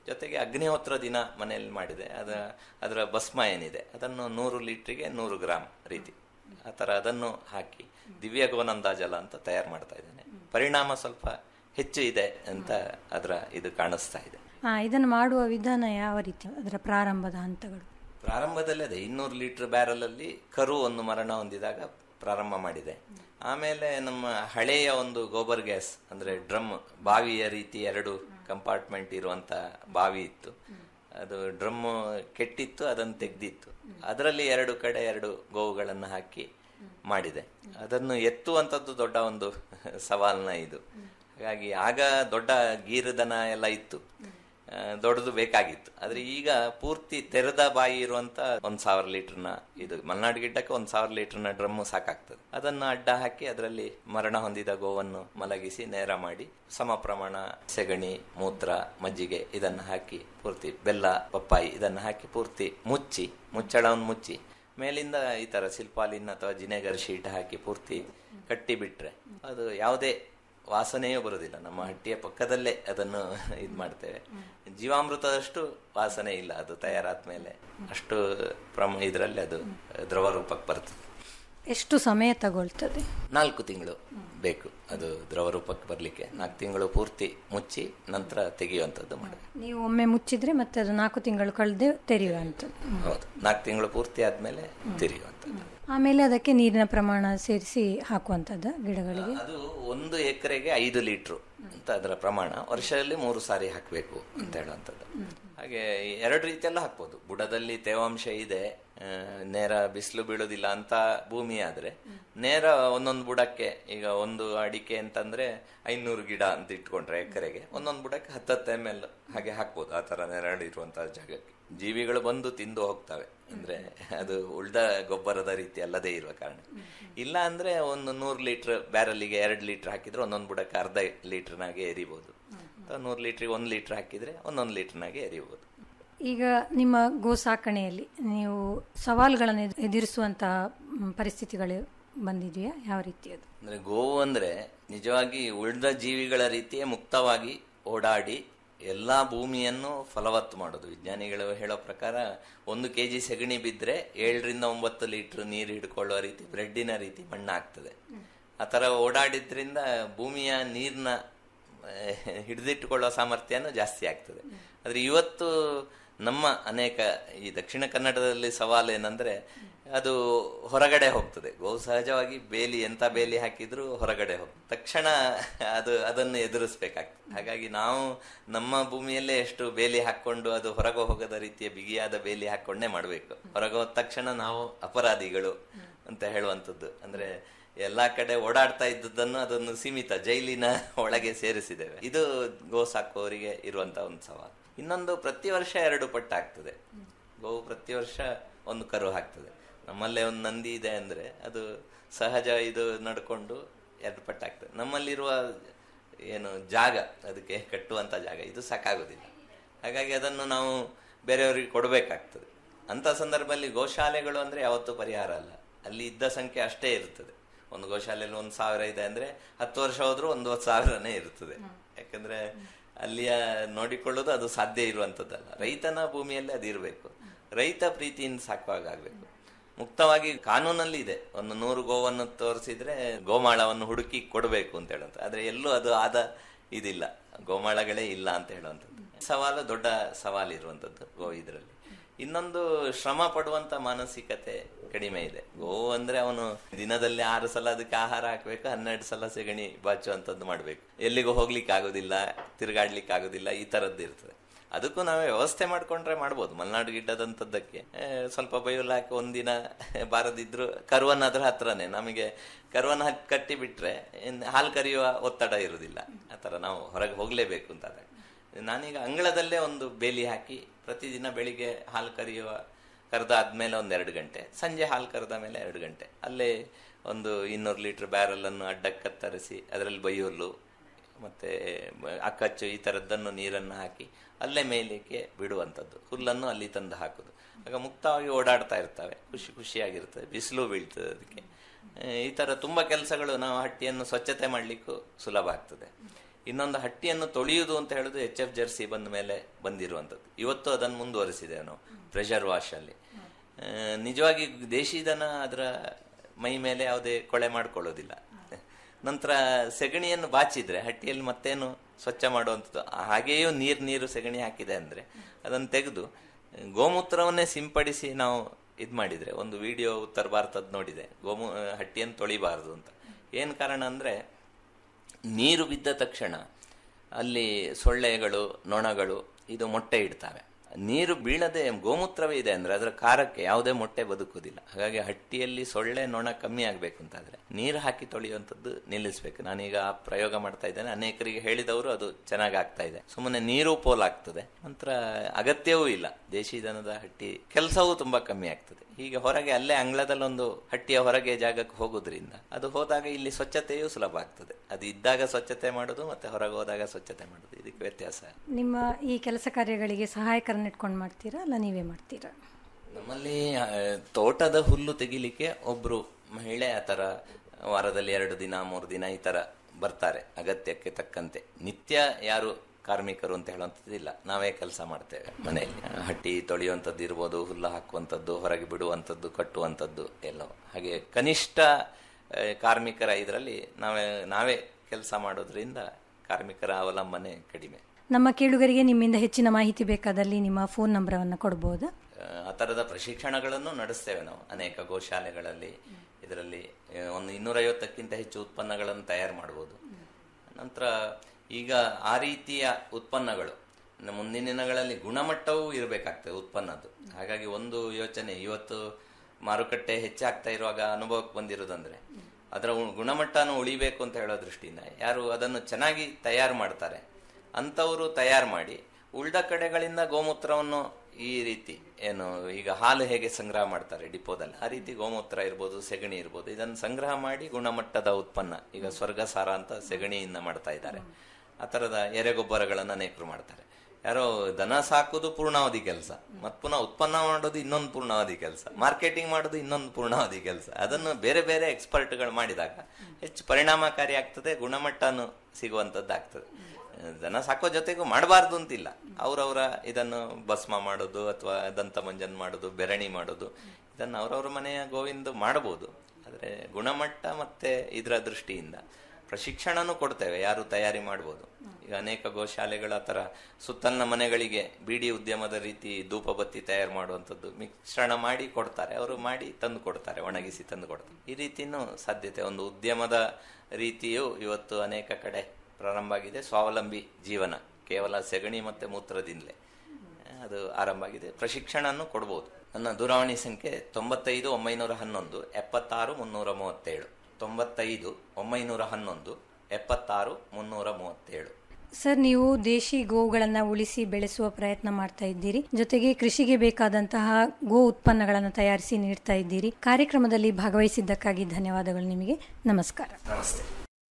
ಜೊತೆಗೆ ಅಗ್ನಿಹೋತ್ರ ದಿನ ಮನೆಯಲ್ಲಿ ಮಾಡಿದೆ ಅದರ ಅದರ ಭಸ್ಮ ಏನಿದೆ ಅದನ್ನು ನೂರು ಲೀಟ್ರಿಗೆ ನೂರು ಗ್ರಾಮ್ ರೀತಿ ಆ ಥರ ಅದನ್ನು ಹಾಕಿ ದಿವ್ಯ ಗೋನಂದ ಜಲ ಅಂತ ತಯಾರು ಮಾಡ್ತಾ ಇದ್ದೇನೆ ಪರಿಣಾಮ ಸ್ವಲ್ಪ ಹೆಚ್ಚು ಇದೆ ಅಂತ ಅದರ ಇದು ಕಾಣಿಸ್ತಾ ಇದೆ ಆ, ಇದನ್ನು ಮಾಡುವ ವಿಧಾನ ಯಾವ ರೀತಿ ಅದರ ಪ್ರಾರಂಭದ ಹಂತಗಳು ಪ್ರಾರಂಭದಲ್ಲಿ ಅದೇ ಇನ್ನೂರು ಲೀಟರ್ ಬ್ಯಾರಲ್ ಅಲ್ಲಿ ಕರು ಒಂದು ಮರಣ ಹೊಂದಿದಾಗ ಪ್ರಾರಂಭ ಮಾಡಿದೆ ಆಮೇಲೆ ನಮ್ಮ ಹಳೆಯ ಒಂದು ಗೋಬರ್ ಗ್ಯಾಸ್ ಅಂದ್ರೆ ಡ್ರಮ್ ಬಾವಿಯ ರೀತಿ ಎರಡು ಕಂಪಾರ್ಟ್ಮೆಂಟ್ ಇರುವಂತ ಬಾವಿ ಇತ್ತು ಅದು ಡ್ರಮ್ ಕೆಟ್ಟಿತ್ತು ಅದನ್ನು ತೆಗ್ದಿತ್ತು ಅದರಲ್ಲಿ ಎರಡು ಕಡೆ ಎರಡು ಗೋವುಗಳನ್ನು ಹಾಕಿ ಮಾಡಿದೆ ಅದನ್ನು ಎತ್ತುವಂಥದ್ದು ದೊಡ್ಡ ಒಂದು ಸವಾಲ್ನ ಇದು ಹಾಗಾಗಿ ಆಗ ದೊಡ್ಡ ಗೀರದನ ಎಲ್ಲ ಇತ್ತು ಆ, ದೊಡ್ಡದು ಬೇಕಾಗಿತ್ತು ಆದ್ರೆ ಈಗ ಪೂರ್ತಿ ತೆರೆದ ಬಾಯಿ ಇರುವಂತ ಒಂದ್ ಸಾವಿರ ಲೀಟರ್ನ ಇದು ಮಲ್ನಾಡು ಗಿಡ್ಡಕ್ಕೆ ಒಂದ್ ಸಾವಿರ ಲೀಟರ್ನ ಡ್ರಮ್ ಸಾಕಾಗ್ತದೆ ಅದನ್ನು ಅಡ್ಡ ಹಾಕಿ ಅದರಲ್ಲಿ ಮರಣ ಹೊಂದಿದ ಗೋವನ್ನು ಮಲಗಿಸಿ ನೇರ ಮಾಡಿ ಸಮ ಪ್ರಮಾಣ ಸೆಗಣಿ ಮೂತ್ರ ಮಜ್ಜಿಗೆ ಇದನ್ನು ಹಾಕಿ ಪೂರ್ತಿ ಬೆಲ್ಲ ಪಪ್ಪಾಯಿ ಇದನ್ನು ಹಾಕಿ ಪೂರ್ತಿ ಮುಚ್ಚಿ ಮುಚ್ಚಳವನ್ನು ಮುಚ್ಚಿ ಮೇಲಿಂದ ಈ ತರ ಸಿಲ್ಪಾಲಿನ್ ಅಥವಾ ಜಿನೇಗರ್ ಶೀಟ್ ಹಾಕಿ ಪೂರ್ತಿ ಕಟ್ಟಿ ಬಿಟ್ರೆ ಅದು ಯಾವುದೇ ವಾಸನೆಯೂ ಬರುವುದಿಲ್ಲ ನಮ್ಮ ಹಟ್ಟಿಯ ಪಕ್ಕದಲ್ಲೇ ಅದನ್ನು ಇದು ಮಾಡ್ತೇವೆ ಜೀವಾಮೃತದಷ್ಟು ವಾಸನೆ ಇಲ್ಲ ಅದು ತಯಾರಾದ್ಮೇಲೆ ಅಷ್ಟು ಪ್ರಮ ಇದರಲ್ಲಿ ಅದು ದ್ರವ ರೂಪಕ್ಕೆ ಬರ್ತದೆ ಎಷ್ಟು ಸಮಯ ತಗೊಳ್ತದೆ ನಾಲ್ಕು ತಿಂಗಳು ಬೇಕು ಅದು ದ್ರವ ರೂಪಕ್ಕೆ ಬರಲಿಕ್ಕೆ ನಾಲ್ಕು ತಿಂಗಳು ಪೂರ್ತಿ ಮುಚ್ಚಿ ನಂತರ ತೆಗೆಯುವಂಥದ್ದು ಮಾಡಬೇಕು ನೀವು ಒಮ್ಮೆ ಮುಚ್ಚಿದ್ರೆ ಮತ್ತೆ ಅದು ನಾಲ್ಕು ತಿಂಗಳು ಕಳೆದು ತೆರೆಯುವಂಥದ್ದು ಹೌದು ನಾಲ್ಕು ತಿಂಗಳು ಪೂರ್ತಿ ಆದ್ಮೇಲೆ ತಿರುಗುವಂಥದ್ದು ಆಮೇಲೆ ಅದಕ್ಕೆ ನೀರಿನ ಪ್ರಮಾಣ ಸೇರಿಸಿ ಹಾಕುವಂಥದ್ದು ಗಿಡಗಳಿಗೆ ಅದು ಒಂದು ಎಕರೆಗೆ ಐದು ಲೀಟ್ರು ಅಂತ ಅದರ ಪ್ರಮಾಣ ವರ್ಷದಲ್ಲಿ ಮೂರು ಸಾರಿ ಹಾಕಬೇಕು ಅಂತ ಹೇಳುವಂಥದ್ದು ಹಾಗೆ ಎರಡು ರೀತಿಯಲ್ಲ ಹಾಕ್ಬೋದು ಬುಡದಲ್ಲಿ ತೇವಾಂಶ ಇದೆ ಆ, ನೇರ ಬಿಸಿಲು ಬೀಳೋದಿಲ್ಲ ಅಂತ ಭೂಮಿ ಆದ್ರೆ ನೇರ ಒಂದೊಂದು ಬುಡಕ್ಕೆ ಈಗ ಒಂದು ಅಡಿಕೆ ಅಂತಂದ್ರೆ ಐನೂರು ಗಿಡ ಅಂತ ಇಟ್ಕೊಂಡ್ರೆ ಎಕರೆಗೆ ಒಂದೊಂದು ಬುಡಕ್ಕೆ ಹತ್ತತ್ತು ಎಮ್ ಎಲ್ ಹಾಗೆ ಹಾಕ್ಬೋದು ಆ ತರ ನೆರಳಿರುವಂತಹ ಜಾಗಕ್ಕೆ ಜೀವಿಗಳು ಬಂದು ತಿಂದು ಹೋಗ್ತವೆ ಅಂದ್ರೆ ಅದು ಉಳ್ದ ಗೊಬ್ಬರದ ರೀತಿ ಅಲ್ಲದೆ ಇರುವ ಕಾರಣ ಇಲ್ಲ ಅಂದ್ರೆ ಒಂದು ನೂರು ಲೀಟರ್ ಬ್ಯಾರಲ್ಲಿಗೆ ಎರಡು ಲೀಟರ್ ಹಾಕಿದ್ರೆ ಒಂದೊಂದು ಬುಡಕ್ಕೆ ಅರ್ಧ ಲೀಟರ್ನಾಗೆ ಎರಿಬಹುದು ಅಥವಾ ನೂರು ಲೀಟ್ರಿಗೆ ಒಂದು ಲೀಟರ್ ಹಾಕಿದ್ರೆ ಒಂದೊಂದು ಲೀಟರ್ನಾಗೆ ಎರಿಬಹುದು ಈಗ ನಿಮ್ಮ ಗೋ ಸಾಕಣೆಯಲ್ಲಿ ನೀವು ಸವಾಲುಗಳನ್ನು ಎದು- ಎದುರಿಸುವಂತಹ ಮ್, ಪರಿಸ್ಥಿತಿಗಳು ಬಂದಿದೆಯಾ ಯಾವ ರೀತಿಯದು ಅಂದ್ರೆ ಗೋವು ಅಂದ್ರೆ ನಿಜವಾಗಿ ಉಳಿದ ಜೀವಿಗಳ ರೀತಿಯೇ ಮುಕ್ತವಾಗಿ ಓಡಾಡಿ ಎಲ್ಲಾ ಭೂಮಿಯನ್ನು ಫಲವತ್ತು ಮಾಡೋದು ವಿಜ್ಞಾನಿಗಳು ಹೇಳೋ ಪ್ರಕಾರ ಒಂದು ಕೆಜಿ ಸೆಗಣಿ ಬಿದ್ರೆ ಏಳರಿಂದ ಒಂಬತ್ತು ಲೀಟರ್ ನೀರು ಹಿಡ್ಕೊಳ್ಳೋ ರೀತಿ ಬ್ರೆಡ್ಡಿನ ರೀತಿ ಮಣ್ಣಾಗ್ತದೆ ಆ ತರ ಓಡಾಡಿದ್ರಿಂದ ಭೂಮಿಯ ನೀರಿನ ಹಿಡಿದಿಟ್ಟುಕೊಳ್ಳೋ ಸಾಮರ್ಥ್ಯನೂ ಜಾಸ್ತಿ ಆಗ್ತದೆ ಆದ್ರೆ ಇವತ್ತು ನಮ್ಮ ಅನೇಕ ಈ ದಕ್ಷಿಣ ಕನ್ನಡದಲ್ಲಿ ಸವಾಲು ಏನಂದ್ರೆ ಅದು ಹೊರಗಡೆ ಹೋಗ್ತದೆ ಗೋವು ಸಹಜವಾಗಿ ಬೇಲಿ ಎಂತ ಬೇಲಿ ಹಾಕಿದ್ರು ಹೊರಗಡೆ ಹೋಗ್ತದೆ ತಕ್ಷಣ ಅದು ಅದನ್ನು ಎದುರಿಸ್ಬೇಕಾಗ್ತದೆ ಹಾಗಾಗಿ ನಾವು ನಮ್ಮ ಭೂಮಿಯಲ್ಲೇ ಎಷ್ಟು ಬೇಲಿ ಹಾಕೊಂಡು ಅದು ಹೊರಗೆ ಹೋಗದ ರೀತಿಯ ಬಿಗಿಯಾದ ಬೇಲಿ ಹಾಕೊಂಡೇ ಮಾಡ್ಬೇಕು ಹೊರಗೆ ಹೋದ ತಕ್ಷಣ ನಾವು ಅಪರಾಧಿಗಳು ಅಂತ ಹೇಳುವಂಥದ್ದು ಅಂದ್ರೆ ಎಲ್ಲಾ ಕಡೆ ಓಡಾಡ್ತಾ ಇದ್ದದ್ದನ್ನು ಅದನ್ನು ಸೀಮಿತ ಜೈಲಿನ ಒಳಗೆ ಸೇರಿಸಿದ್ದೇವೆ ಇದು ಗೋ ಸಾಕುವವರಿಗೆ ಇರುವಂತ ಒಂದು ಸವಾಲು ಇನ್ನೊಂದು ಪ್ರತಿ ವರ್ಷ ಎರಡು ಪಟ್ಟ ಆಗ್ತದೆ ಗೋವು ಪ್ರತಿ ವರ್ಷ ಒಂದು ಕರು ಹಾಕ್ತದೆ ನಮ್ಮಲ್ಲೇ ಒಂದು ನಂದಿ ಇದೆ ಅಂದ್ರೆ ಅದು ಸಹಜ ಇದು ನಡ್ಕೊಂಡು ಎರಡು ಪಟ್ಟ ಆಗ್ತದೆ ನಮ್ಮಲ್ಲಿರುವ ಏನು ಜಾಗ ಅದಕ್ಕೆ ಕಟ್ಟುವಂತ ಜಾಗ ಇದು ಸಾಕಾಗೋದಿಲ್ಲ ಹಾಗಾಗಿ ಅದನ್ನು ನಾವು ಬೇರೆಯವರಿಗೆ ಕೊಡಬೇಕಾಗ್ತದೆ ಅಂತ ಸಂದರ್ಭದಲ್ಲಿ ಗೋಶಾಲೆಗಳು ಅಂದ್ರೆ ಯಾವತ್ತೂ ಪರಿಹಾರ ಅಲ್ಲ ಅಲ್ಲಿ ಇದ್ದ ಸಂಖ್ಯೆ ಅಷ್ಟೇ ಇರ್ತದೆ ಒಂದು ಗೋಶಾಲೆಯಲ್ಲಿ ಒಂದು ಸಾವಿರ ಇದೆ ಅಂದ್ರೆ ಹತ್ತು ವರ್ಷ ಹೋದ್ರೂ ಒಂದು ಸಾವಿರನೇ ಇರ್ತದೆ ಯಾಕಂದ್ರೆ ಅಲ್ಲಿಯ ನೋಡಿಕೊಳ್ಳೋದು ಅದು ಸಾಧ್ಯ ಇರುವಂತದ್ದಲ್ಲ ರೈತನ ಭೂಮಿಯಲ್ಲಿ ಅದು ಇರಬೇಕು ರೈತ ಪ್ರೀತಿಯಿಂದ ಸಾಕುವಾಗ ಆಗ್ಬೇಕು ಮುಕ್ತವಾಗಿ ಕಾನೂನಲ್ಲಿ ಇದೆ ಒಂದು ನೂರು ಗೋವನ್ನು ತೋರಿಸಿದ್ರೆ ಗೋಮಾಳವನ್ನು ಹುಡುಕಿ ಕೊಡಬೇಕು ಅಂತ ಹೇಳುವಂತ ಆದ್ರೆ ಎಲ್ಲೂ ಅದು ಆದ ಇದಿಲ್ಲ ಗೋಮಾಳಗಳೇ ಇಲ್ಲ ಅಂತ ಹೇಳುವಂಥದ್ದು ಸವಾಲು ದೊಡ್ಡ ಸವಾಲು ಇರುವಂತದ್ದು ಗೋ ಇದರಲ್ಲಿ ಇನ್ನೊಂದು ಶ್ರಮ ಪಡುವಂತ ಮಾನಸಿಕತೆ ಕಡಿಮೆ ಇದೆ ಗೋವು ಅಂದ್ರೆ ಅವನು ದಿನದಲ್ಲಿ ಆರು ಸಲ ಅದಕ್ಕೆ ಆಹಾರ ಹಾಕ್ಬೇಕು ಹನ್ನೆರಡು ಸಲ ಸೆಗಣಿ ಬಾಚುವಂತದ್ದು ಮಾಡ್ಬೇಕು ಎಲ್ಲಿಗೂ ಹೋಗ್ಲಿಕ್ಕೆ ಆಗೋದಿಲ್ಲ ತಿರುಗಾಡ್ಲಿಕ್ಕೆ ಆಗೋದಿಲ್ಲ ಈ ತರದ್ದು ಇರ್ತದೆ ಅದಕ್ಕೂ ನಾವೇ ವ್ಯವಸ್ಥೆ ಮಾಡ್ಕೊಂಡ್ರೆ ಮಾಡ್ಬೋದು ಮಲೆನಾಡು ಗಿಡ್ಡದಂತದ್ದಕ್ಕೆ ಆ, ಸ್ವಲ್ಪ ಬೈಲ್ ಹಾಕಿ ಒಂದಿನ ಬಾರದಿದ್ರು ಕರುವನ್ನ ಅದ್ರ ಹತ್ರನೇ ನಮಗೆ ಕರುವನ್ನ ಹಾಕಿ ಕಟ್ಟಿ ಬಿಟ್ರೆ ಇನ್ ಹಾಲು ಕರೆಯುವ ಒತ್ತಡ ಇರುವುದಿಲ್ಲ ಆತರ ನಾವು ಹೊರಗೆ ಹೋಗ್ಲೇಬೇಕು ಅಂತ ಆದಾಗ ನಾನೀಗ ಅಂಗಳದಲ್ಲೇ ಒಂದು ಬೇಲಿ ಹಾಕಿ ಪ್ರತಿದಿನ ಬೆಳಿಗ್ಗೆ ಹಾಲು ಕರೆಯುವ ಕರೆದಾದ್ಮೇಲೆ ಒಂದು ಎರಡು ಗಂಟೆ ಸಂಜೆ ಹಾಲು ಕರೆದ ಮೇಲೆ ಎರಡು ಗಂಟೆ ಅಲ್ಲೇ ಒಂದು ಇನ್ನೂರು ಲೀಟರ್ ಬ್ಯಾರಲ್ ಅನ್ನು ಅಡ್ಡಕ್ಕೆ ಕತ್ತರಿಸಿ ಅದರಲ್ಲಿ ಬೈಯುಲ್ಲು ಮತ್ತೆ ಬ- ಅಕ್ಕಚ್ಚು ಈ ತರದ್ದನ್ನು ನೀರನ್ನು ಹಾಕಿ ಅಲ್ಲೇ ಮೇಯಲಿಕ್ಕೆ ಬಿಡುವಂಥದ್ದು ಹುಲ್ಲನ್ನು ಅಲ್ಲಿ ತಂದು ಹಾಕುದು ಆಗ ಮುಕ್ತವಾಗಿ ಓಡಾಡ್ತಾ ಇರ್ತವೆ ಖುಷಿ ಖುಷಿಯಾಗಿರ್ತದೆ ಬಿಸಿಲು ಬೀಳ್ತದೆ ಅದಕ್ಕೆ ಆ, ಈ ತರ ತುಂಬಾ ಕೆಲಸಗಳು ನಾವು ಹಟ್ಟಿಯನ್ನು ಸ್ವಚ್ಛತೆ ಮಾಡ್ಲಿಕ್ಕೂ ಸುಲಭ ಆಗ್ತದೆ ಇನ್ನೊಂದು ಹಟ್ಟಿಯನ್ನು ತೊಳೆಯುವುದು ಅಂತ ಹೇಳುದು ಎಚ್ ಎಫ್ ಜರ್ಸಿ ಬಂದ ಮೇಲೆ ಬಂದಿರುವಂಥದ್ದು ಇವತ್ತು ಅದನ್ನು ಮುಂದುವರಿಸಿದೆ ನಾವು ಪ್ರೆಷರ್ ವಾಶ್ ಅಲ್ಲಿ ಆ, ನಿಜವಾಗಿ ದೇಶಿ ದನ ಅದರ ಮೈ ಮೇಲೆ ಯಾವುದೇ ಕೊಳೆ ಮಾಡ್ಕೊಳ್ಳೋದಿಲ್ಲ ನಂತರ ಸೆಗಣಿಯನ್ನು ಬಾಚಿದ್ರೆ ಹಟ್ಟಿಯಲ್ಲಿ ಮತ್ತೇನು ಸ್ವಚ್ಛ ಮಾಡುವಂಥದ್ದು ಹಾಗೆಯೂ ನೀರು ನೀರು ಸೆಗಣಿ ಹಾಕಿದೆ ಅಂದ್ರೆ ಅದನ್ನು ತೆಗೆದು ಗೋಮೂತ್ರವನ್ನೇ ಸಿಂಪಡಿಸಿ ನಾವು ಇದು ಮಾಡಿದ್ರೆ ಒಂದು ವಿಡಿಯೋ ಉತ್ತರ ಭಾರತದ ನೋಡಿದೆ ಗೋಮೂ ಹಟ್ಟಿಯನ್ನು ತೊಳಿಬಾರದು ಅಂತ ಏನು ಕಾರಣ ಅಂದ್ರೆ ನೀರು ಬಿದ್ದ ತಕ್ಷಣ ಅಲ್ಲಿ ಸೊಳ್ಳೆಗಳು ನೊಣಗಳು ಇದು ಮೊಟ್ಟೆ ಇಡ್ತವೆ ನೀರು ಬೀಳದೆ ಗೋಮೂತ್ರವೇ ಇದೆ ಅಂದ್ರೆ ಅದರ ಖಾರಕ್ಕೆ ಯಾವುದೇ ಮೊಟ್ಟೆ ಬದುಕುವುದಿಲ್ಲ ಹಾಗಾಗಿ ಹಟ್ಟಿಯಲ್ಲಿ ಸೊಳ್ಳೆ ನೊಣ ಕಮ್ಮಿ ಆಗ್ಬೇಕು ಅಂತಾದ್ರೆ ನೀರು ಹಾಕಿ ತೊಳೆಯುವಂಥದ್ದು ನಿಲ್ಲಿಸ್ಬೇಕು ನಾನೀಗ ಆ ಪ್ರಯೋಗ ಮಾಡ್ತಾ ಇದ್ದೇನೆ ಅನೇಕರಿಗೆ ಹೇಳಿದವರು ಅದು ಚೆನ್ನಾಗಿ ಆಗ್ತಾ ಇದೆ ಸುಮ್ಮನೆ ನೀರು ಪೋಲಾಗ್ತದೆ ನಂತರ ಅಗತ್ಯವೂ ಇಲ್ಲ ದೇಶಿ ದನದ ಹಟ್ಟಿ ಕೆಲಸವೂ ತುಂಬಾ ಕಮ್ಮಿ ಆಗ್ತದೆ ಹೀಗೆ ಹೊರಗೆ ಅಲ್ಲೇ ಅಂಗಳದಲ್ಲೊಂದು ಹಟ್ಟಿಯ ಹೊರಗೆ ಜಾಗಕ್ಕೆ ಹೋಗೋದ್ರಿಂದ ಅದು ಹೋದಾಗ ಇಲ್ಲಿ ಸ್ವಚ್ಛತೆಯೂ ಸುಲಭ ಆಗ್ತದೆ ಅದು ಇದ್ದಾಗ ಸ್ವಚ್ಛತೆ ಮಾಡೋದು ಮತ್ತೆ ಹೊರಗೆ ಹೋದಾಗ ಸ್ವಚ್ಛತೆ ಮಾಡೋದು ಇದಕ್ಕೆ ವ್ಯತ್ಯಾಸ ನಿಮ್ಮ ಈ ಕೆಲಸ ಕಾರ್ಯಗಳಿಗೆ ಸಹಾಯಕರನ್ನ ಇಟ್ಕೊಂಡು ಮಾಡ್ತೀರಾ ಅಲ್ಲ ನೀವೇ ಮಾಡ್ತೀರಾ ನಮ್ಮಲ್ಲಿ ಆ, ತೋಟದ ಹುಲ್ಲು ತೆಗಿಲಿಕ್ಕೆ ಒಬ್ರು ಮಹಿಳೆ ಆ ತರ ವಾರದಲ್ಲಿ ಎರಡು ದಿನ ಮೂರು ದಿನ ಈ ತರ ಬರ್ತಾರೆ ಅಗತ್ಯಕ್ಕೆ ತಕ್ಕಂತೆ ನಿತ್ಯ ಯಾರು ಕಾರ್ಮಿಕರು ಅಂತ ಹೇಳುವಂಥದ್ದಿಲ್ಲ ನಾವೇ ಕೆಲಸ ಮಾಡ್ತೇವೆ ಮನೆಯಲ್ಲಿ ಹಟ್ಟಿ ತೊಳೆಯುವಂಥದ್ದು ಇರ್ಬೋದು ಹುಲ್ಲು ಹಾಕುವಂಥದ್ದು ಹೊರಗೆ ಬಿಡುವಂಥದ್ದು ಕಟ್ಟುವಂಥದ್ದು ಎಲ್ಲವೂ ಹಾಗೆ ಕನಿಷ್ಠ ಆ, ಕಾರ್ಮಿಕರ ಇದರಲ್ಲಿ ನಾವೇ ನಾವೇ ಕೆಲಸ ಮಾಡೋದ್ರಿಂದ ಕಾರ್ಮಿಕರ ಅವಲಂಬನೆ ಕಡಿಮೆ ನಮ್ಮ ಕೇಳುಗರಿಗೆ ನಿಮ್ಮಿಂದ ಹೆಚ್ಚಿನ ಮಾಹಿತಿ ಬೇಕಾದಲ್ಲಿ ನಿಮ್ಮ ಫೋನ್ ನಂಬರನ್ನು ಕೊಡ್ಬೋದಾ ಆ ಥರದ ಪ್ರಶಿಕ್ಷಣಗಳನ್ನು ನಡೆಸ್ತೇವೆ ನಾವು ಅನೇಕ ಗೋಶಾಲೆಗಳಲ್ಲಿ ಇದರಲ್ಲಿ ಆ, ಒಂದು ಇನ್ನೂರೈವತ್ತಕ್ಕಿಂತ ಹೆಚ್ಚು ಉತ್ಪನ್ನಗಳನ್ನು ತಯಾರು ಮಾಡ್ಬೋದು ನಂತರ ಈಗ ಆ ರೀತಿಯ ಉತ್ಪನ್ನಗಳು ಇನ್ನು ಮುಂದಿನ ದಿನಗಳಲ್ಲಿ ಗುಣಮಟ್ಟವೂ ಇರಬೇಕಾಗ್ತದೆ ಉತ್ಪನ್ನದ್ದು ಹಾಗಾಗಿ ಒಂದು ಯೋಚನೆ ಇವತ್ತು ಮಾರುಕಟ್ಟೆ ಹೆಚ್ಚಾಗ್ತಾ ಇರುವಾಗ ಅನುಭವಕ್ಕೆ ಬಂದಿರೋದಂದ್ರೆ ಅದರ ಉ- ಗುಣಮಟ್ಟನ ಉಳಿಬೇಕು ಅಂತ ಹೇಳೋ ದೃಷ್ಟಿಯಿಂದ ಯಾರು ಅದನ್ನು ಚೆನ್ನಾಗಿ ತಯಾರು ಮಾಡ್ತಾರೆ ಅಂಥವರು ತಯಾರು ಮಾಡಿ ಉಳ್ದ ಕಡೆಗಳಿಂದ ಗೋಮೂತ್ರವನ್ನು ಈ ರೀತಿ ಏನು ಈಗ ಹಾಲು ಹೇಗೆ ಸಂಗ್ರಹ ಮಾಡ್ತಾರೆ ಡಿಪೋದಲ್ಲಿ ಆ ರೀತಿ ಗೋಮೂತ್ರ ಇರ್ಬೋದು ಸೆಗಣಿ ಇರ್ಬೋದು ಇದನ್ನು ಸಂಗ್ರಹ ಮಾಡಿ ಗುಣಮಟ್ಟದ ಉತ್ಪನ್ನ ಈಗ ಸ್ವರ್ಗಸಾರ ಅಂತ ಸೆಗಣಿಯಿಂದ ಮಾಡ್ತಾ ಇದ್ದಾರೆ ಆ ಥರದ ಎರೆಗೊಬ್ಬರಗಳನ್ನು ಅನೇಕರು ಮಾಡ್ತಾರೆ ಯಾರೋ ದನ ಸಾಕುದು ಪೂರ್ಣಾವಧಿ ಕೆಲಸ ಮತ್ ಪುನಃ ಉತ್ಪನ್ನ ಮಾಡೋದು ಇನ್ನೊಂದು ಪೂರ್ಣಾವಧಿ ಕೆಲಸ ಮಾರ್ಕೆಟಿಂಗ್ ಮಾಡೋದು ಇನ್ನೊಂದು ಪೂರ್ಣಾವಧಿ ಕೆಲಸ ಅದನ್ನು ಬೇರೆ ಬೇರೆ ಎಕ್ಸ್ಪರ್ಟ್ಗಳು ಮಾಡಿದಾಗ ಹೆಚ್ಚು ಪರಿಣಾಮಕಾರಿ ಆಗ್ತದೆ ಗುಣಮಟ್ಟನು ಸಿಗುವಂತದ್ದಾಗ್ತದೆ ದನ ಸಾಕೋ ಜೊತೆಗೂ ಮಾಡಬಾರ್ದು ಅಂತಿಲ್ಲ ಅವರವರ ಇದನ್ನು ಭಸ್ಮ ಮಾಡೋದು ಅಥವಾ ದಂತ ಮಂಜನ್ ಮಾಡೋದು ಬೆರಣಿ ಮಾಡೋದು ಇದನ್ನು ಅವರವರ ಮನೆಯ ಗೋವಿಂದ ಮಾಡಬಹುದು ಆದರೆ ಗುಣಮಟ್ಟ ಮತ್ತೆ ಇದರ ದೃಷ್ಟಿಯಿಂದ ಪ್ರಶಿಕ್ಷಣನೂ ಕೊಡ್ತೇವೆ ಯಾರು ತಯಾರಿ ಮಾಡ್ಬೋದು ಈಗ ಅನೇಕ ಗೋಶಾಲೆಗಳ ತರ ಸುತ್ತಲಿನ ಮನೆಗಳಿಗೆ ಬೀಡಿ ಉದ್ಯಮದ ರೀತಿ ಧೂಪ ಬತ್ತಿ ತಯಾರು ಮಾಡುವಂಥದ್ದು ಮಿಶ್ರಣ ಮಾಡಿ ಕೊಡ್ತಾರೆ ಅವರು ಮಾಡಿ ತಂದು ಕೊಡ್ತಾರೆ ಒಣಗಿಸಿ ತಂದು ಕೊಡ್ತಾರೆ ಈ ರೀತಿನೂ ಸಾಧ್ಯತೆ ಒಂದು ಉದ್ಯಮದ ರೀತಿಯು ಇವತ್ತು ಅನೇಕ ಕಡೆ ಪ್ರಾರಂಭ ಆಗಿದೆ ಸ್ವಾವಲಂಬಿ ಜೀವನ ಕೇವಲ ಸೆಗಣಿ ಮತ್ತೆ ಮೂತ್ರದಿಂದಲೇ ಅದು ಆರಂಭ ಆಗಿದೆ ಪ್ರಶಿಕ್ಷಣನೂ ಕೊಡ್ಬೋದು ನನ್ನ ದೂರವಾಣಿ ಸಂಖ್ಯೆ ತೊಂಬತ್ತೈದು ಒಂಬೈನೂರ ಹನ್ನೊಂದು ಎಪ್ಪತ್ತಾರು ಮುನ್ನೂರ ಮೂವತ್ತೇಳು ತೊಂಬತ್ತೈದು ಒಂಬೈನೂರ ಹನ್ನೊಂದು ಎಪ್ಪತ್ತಾರು ಮುನ್ನೂರ ಮೂವತ್ತೇಳು ಸರ್ ನೀವು ದೇಶಿ ಗೋವುಗಳನ್ನು ಉಳಿಸಿ ಬೆಳೆಸುವ ಪ್ರಯತ್ನ ಮಾಡ್ತಾ ಇದ್ದೀರಿ ಜೊತೆಗೆ ಕೃಷಿಗೆ ಬೇಕಾದಂತಹ ಗೋ ಉತ್ಪನ್ನಗಳನ್ನು ತಯಾರಿಸಿ ನೀಡ್ತಾ ಇದ್ದೀರಿ ಕಾರ್ಯಕ್ರಮದಲ್ಲಿ ಭಾಗವಹಿಸಿದ್ದಕ್ಕಾಗಿ ಧನ್ಯವಾದಗಳು ನಿಮಗೆ ನಮಸ್ಕಾರ ನಮಸ್ತೆ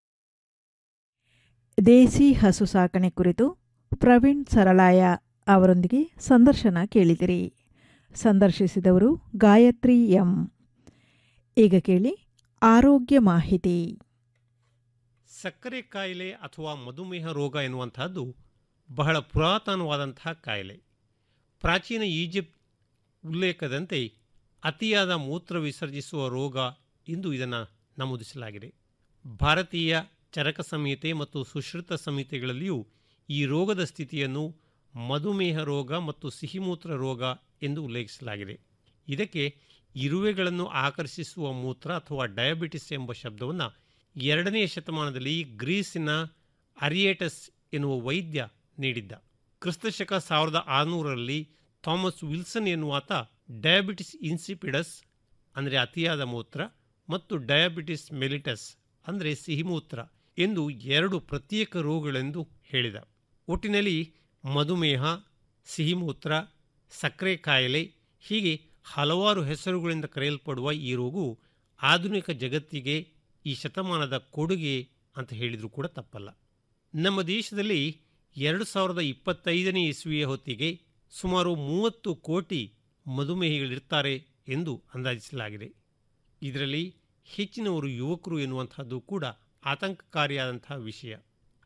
ದೇಸಿ ಹಸು ಸಾಕಣೆ ಕುರಿತು ಪ್ರವೀಣ್ ಸರಳಾಯ ಅವರೊಂದಿಗೆ ಸಂದರ್ಶನ ಕೇಳಿದಿರಿ ಸಂದರ್ಶಿಸಿದವರು ಗಾಯತ್ರಿ ಎಂ ಈಗ ಕೇಳಿ ಆರೋಗ್ಯ ಮಾಹಿತಿ ಸಕ್ಕರೆ ಕಾಯಿಲೆ ಅಥವಾ ಮಧುಮೇಹ ರೋಗ ಎನ್ನುವಂತಹದ್ದು ಬಹಳ ಪುರಾತನವಾದಂತಹ ಕಾಯಿಲೆ ಪ್ರಾಚೀನ ಈಜಿಪ್ಟ್ ಉಲ್ಲೇಖದಂತೆ ಅತಿಯಾದ ಮೂತ್ರ ವಿಸರ್ಜಿಸುವ ರೋಗ ಎಂದು ಇದನ್ನು ನಮೂದಿಸಲಾಗಿದೆ ಭಾರತೀಯ ಚರಕ ಸಂಹಿತೆ ಮತ್ತು ಸುಶ್ರುತ ಸಂಹಿತೆಗಳಲ್ಲಿಯೂ ಈ ರೋಗದ ಸ್ಥಿತಿಯನ್ನು ಮಧುಮೇಹ ರೋಗ ಮತ್ತು ಸಿಹಿಮೂತ್ರ ರೋಗ ಎಂದು ಉಲ್ಲೇಖಿಸಲಾಗಿದೆ ಇದಕ್ಕೆ ಇರುವೆಗಳನ್ನು ಆಕರ್ಷಿಸುವ ಮೂತ್ರ ಅಥವಾ ಡಯಾಬಿಟಿಸ್ ಎಂಬ ಶಬ್ದವನ್ನು ಎರಡನೆಯ ಶತಮಾನದಲ್ಲಿ ಗ್ರೀಸಿನ ಅರಿಯೇಟಸ್ ಎನ್ನುವ ವೈದ್ಯ ನೀಡಿದ್ದ ಕ್ರಿಸ್ತಶಕ ಸಾವಿರದ ಆರುನೂರರಲ್ಲಿ ಥಾಮಸ್ ವಿಲ್ಸನ್ ಎನ್ನುವಾತ ಡಯಾಬಿಟಿಸ್ ಇನ್ಸಿಪಿಡಸ್ ಅಂದರೆ ಅತಿಯಾದ ಮೂತ್ರ ಮತ್ತು ಡಯಾಬಿಟಿಸ್ ಮೆಲಿಟಸ್ ಅಂದರೆ ಸಿಹಿಮೂತ್ರ ಎಂದು ಎರಡು ಪ್ರತ್ಯೇಕ ರೋಗಗಳೆಂದು ಹೇಳಿದ ಒಟ್ಟಿನಲ್ಲಿ ಮಧುಮೇಹ ಸಿಹಿಮೂತ್ರ ಸಕ್ಕರೆ ಕಾಯಿಲೆ ಹೀಗೆ ಹಲವಾರು ಹೆಸರುಗಳಿಂದ ಕರೆಯಲ್ಪಡುವ ಈ ರೋಗವು ಆಧುನಿಕ ಜಗತ್ತಿಗೆ ಈ ಶತಮಾನದ ಕೊಡುಗೆ ಅಂತ ಹೇಳಿದರೂ ಕೂಡ ತಪ್ಪಲ್ಲ ನಮ್ಮ ದೇಶದಲ್ಲಿ ಎರಡು ಸಾವಿರದ ಇಪ್ಪತ್ತೈದನೇ ಇಸ್ವಿಯ ಹೊತ್ತಿಗೆ ಸುಮಾರು ಮೂವತ್ತು ಕೋಟಿ ಮಧುಮೇಹಿಗಳಿರ್ತಾರೆ ಎಂದು ಅಂದಾಜಿಸಲಾಗಿದೆ ಇದರಲ್ಲಿ ಹೆಚ್ಚಿನವರು ಯುವಕರು ಎನ್ನುವಂಥದ್ದು ಕೂಡ ಆತಂಕಕಾರಿಯಾದಂತಹ ವಿಷಯ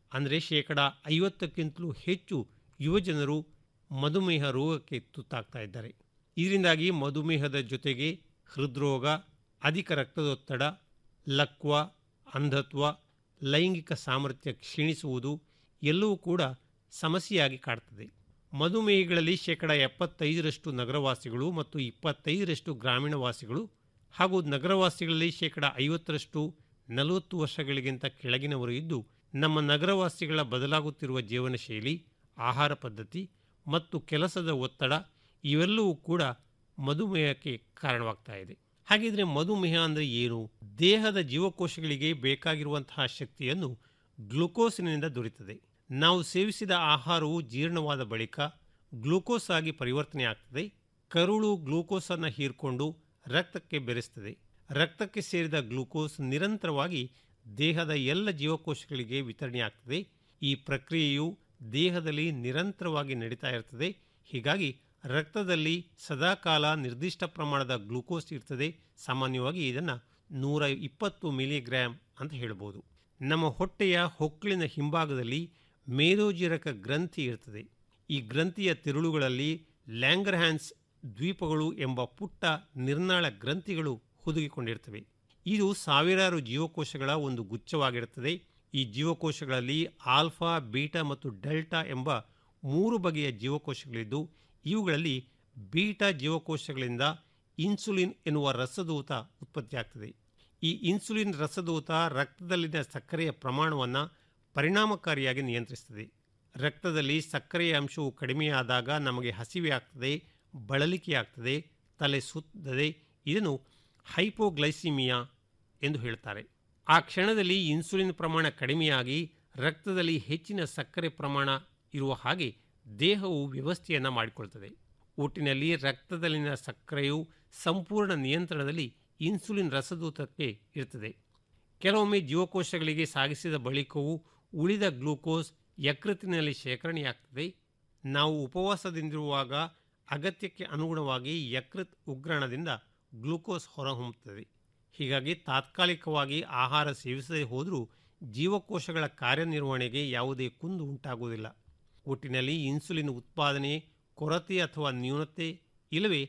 ಅಂದರೆ ಶೇಕಡ ಐವತ್ತಕ್ಕಿಂತಲೂ ಹೆಚ್ಚು ಯುವಜನರು ಮಧುಮೇಹ ರೋಗಕ್ಕೆ ತುತ್ತಾಗ್ತಾ ಇದ್ದಾರೆ ಇದರಿಂದಾಗಿ ಮಧುಮೇಹದ ಜೊತೆಗೆ ಹೃದ್ರೋಗ ಅಧಿಕ ರಕ್ತದೊತ್ತಡ ಲಕ್ವ ಅಂಧತ್ವ ಲೈಂಗಿಕ ಸಾಮರ್ಥ್ಯ ಕ್ಷೀಣಿಸುವುದು ಎಲ್ಲವೂ ಕೂಡ ಸಮಸ್ಯೆಯಾಗಿ ಕಾಡ್ತದೆ ಮಧುಮೇಹಿಗಳಲ್ಲಿ ಶೇಕಡ ಎಪ್ಪತ್ತೈದರಷ್ಟು ನಗರವಾಸಿಗಳು ಮತ್ತು ಇಪ್ಪತ್ತೈದರಷ್ಟು ಗ್ರಾಮೀಣ ವಾಸಿಗಳು ಹಾಗೂ ನಗರವಾಸಿಗಳಲ್ಲಿ ಶೇಕಡ ಐವತ್ತರಷ್ಟು ನಲವತ್ತು ವರ್ಷಗಳಿಗಿಂತ ಕೆಳಗಿನವರು ಇದ್ದು ನಮ್ಮ ನಗರವಾಸಿಗಳ ಬದಲಾಗುತ್ತಿರುವ ಜೀವನ ಶೈಲಿ ಆಹಾರ ಪದ್ಧತಿ ಮತ್ತು ಕೆಲಸದ ಒತ್ತಡ ಇವೆಲ್ಲವೂ ಕೂಡ ಮಧುಮೇಹಕ್ಕೆ ಕಾರಣವಾಗ್ತಾ ಇದೆ ಹಾಗಿದ್ರೆ ಮಧುಮೇಹ ಅಂದರೆ ಏನು ದೇಹದ ಜೀವಕೋಶಗಳಿಗೆ ಬೇಕಾಗಿರುವಂತಹ ಶಕ್ತಿಯನ್ನು ಗ್ಲುಕೋಸಿನಿಂದ ದೊರೆಯುತ್ತದೆ ನಾವು ಸೇವಿಸಿದ ಆಹಾರವು ಜೀರ್ಣವಾದ ಬಳಿಕ ಗ್ಲೂಕೋಸ್ ಆಗಿ ಪರಿವರ್ತನೆ ಆಗ್ತದೆ ಕರುಳು ಗ್ಲೂಕೋಸನ್ನು ಹೀರ್ಕೊಂಡು ರಕ್ತಕ್ಕೆ ಬೆರೆಸ್ತದೆ ರಕ್ತಕ್ಕೆ ಸೇರಿದ ಗ್ಲೂಕೋಸ್ ನಿರಂತರವಾಗಿ ದೇಹದ ಎಲ್ಲ ಜೀವಕೋಶಗಳಿಗೆ ವಿತರಣೆಯಾಗ್ತದೆ ಈ ಪ್ರಕ್ರಿಯೆಯು ದೇಹದಲ್ಲಿ ನಿರಂತರವಾಗಿ ನಡೀತಾ ಇರ್ತದೆ ಹೀಗಾಗಿ ರಕ್ತದಲ್ಲಿ ಸದಾಕಾಲ ನಿರ್ದಿಷ್ಟ ಪ್ರಮಾಣದ ಗ್ಲೂಕೋಸ್ ಇರ್ತದೆ ಸಾಮಾನ್ಯವಾಗಿ ಇದನ್ನು ನೂರ ಇಪ್ಪತ್ತು ಮಿಲಿಗ್ರಾಮ್ ಅಂತ ಹೇಳ್ಬೋದು ನಮ್ಮ ಹೊಟ್ಟೆಯ ಹೊಕ್ಕಳಿನ ಹಿಂಭಾಗದಲ್ಲಿ ಮೇದೋಜಿರಕ ಗ್ರಂಥಿ ಇರ್ತದೆ ಈ ಗ್ರಂಥಿಯ ತಿರುಳುಗಳಲ್ಲಿ ಲ್ಯಾಂಗರ್ಹ್ಯಾನ್ಸ್ ದ್ವೀಪಗಳು ಎಂಬ ಪುಟ್ಟ ನಿರ್ನಾಳ ಗ್ರಂಥಿಗಳು ಹುದುಗಿಕೊಂಡಿರ್ತವೆ ಇದು ಸಾವಿರಾರು ಜೀವಕೋಶಗಳ ಒಂದು ಗುಚ್ಛವಾಗಿರುತ್ತದೆ ಈ ಜೀವಕೋಶಗಳಲ್ಲಿ ಆಲ್ಫಾ ಬೀಟಾ ಮತ್ತು ಡೆಲ್ಟಾ ಎಂಬ ಮೂರು ಬಗೆಯ ಜೀವಕೋಶಗಳಿದ್ದು ಇವುಗಳಲ್ಲಿ ಬೀಟಾ ಜೀವಕೋಶಗಳಿಂದ ಇನ್ಸುಲಿನ್ ಎನ್ನುವ ರಸದೂತ ಉತ್ಪತ್ತಿಯಾಗ್ತದೆ ಈ ಇನ್ಸುಲಿನ್ ರಸದೂತ ರಕ್ತದಲ್ಲಿನ ಸಕ್ಕರೆಯ ಪ್ರಮಾಣವನ್ನು ಪರಿಣಾಮಕಾರಿಯಾಗಿ ನಿಯಂತ್ರಿಸ್ತದೆ ರಕ್ತದಲ್ಲಿ ಸಕ್ಕರೆಯ ಅಂಶವು ಕಡಿಮೆಯಾದಾಗ ನಮಗೆ ಹಸಿವೆ ಆಗ್ತದೆ ಬಳಲಿಕೆ ಆಗ್ತದೆ ತಲೆ ಸುತ್ತದೆ ಇದನ್ನು ಹೈಪೋಗ್ಲೈಸಿಮಿಯಾ ಎಂದು ಹೇಳ್ತಾರೆ ಆ ಕ್ಷಣದಲ್ಲಿ ಇನ್ಸುಲಿನ್ ಪ್ರಮಾಣ ಕಡಿಮೆಯಾಗಿ ರಕ್ತದಲ್ಲಿ ಹೆಚ್ಚಿನ ಸಕ್ಕರೆ ಪ್ರಮಾಣ ಇರುವ ಹಾಗೆ ದೇಹವು ವ್ಯವಸ್ಥೆಯನ್ನು ಮಾಡಿಕೊಳ್ತದೆ ಒಟ್ಟಿನಲ್ಲಿ ರಕ್ತದಲ್ಲಿನ ಸಕ್ಕರೆಯು ಸಂಪೂರ್ಣ ನಿಯಂತ್ರಣದಲ್ಲಿ ಇನ್ಸುಲಿನ್ ರಸದೂತಕ್ಕೆ ಇರ್ತದೆ ಕೆಲವೊಮ್ಮೆ ಜೀವಕೋಶಗಳಿಗೆ ಸಾಗಿಸಿದ ಬಳಿಕವೂ ಉಳಿದ ಗ್ಲೂಕೋಸ್ ಯಕೃತ್ತಿನಲ್ಲಿ ಶೇಖರಣೆಯಾಗ್ತದೆ ನಾವು ಉಪವಾಸದಿಂದಿರುವಾಗ ಅಗತ್ಯಕ್ಕೆ ಅನುಗುಣವಾಗಿ ಯಕೃತ್ ಉಗ್ರಾಣದಿಂದ ಗ್ಲೂಕೋಸ್ ಹೊರಹೊಮ್ಮುತ್ತದೆ ಹೀಗಾಗಿ ತಾತ್ಕಾಲಿಕವಾಗಿ ಆಹಾರ ಸೇವಿಸದೇ ಹೋದರೂ ಜೀವಕೋಶಗಳ ಕಾರ್ಯನಿರ್ವಹಣೆಗೆ ಯಾವುದೇ ಕುಂದು ಉಂಟಾಗುವುದಿಲ್ಲ ಒಟ್ಟಿನಲ್ಲಿ ಇನ್ಸುಲಿನ್ ಉತ್ಪಾದನೆ ಕೊರತೆ ಅಥವಾ ನ್ಯೂನತೆ ಇಲ್ಲವೇ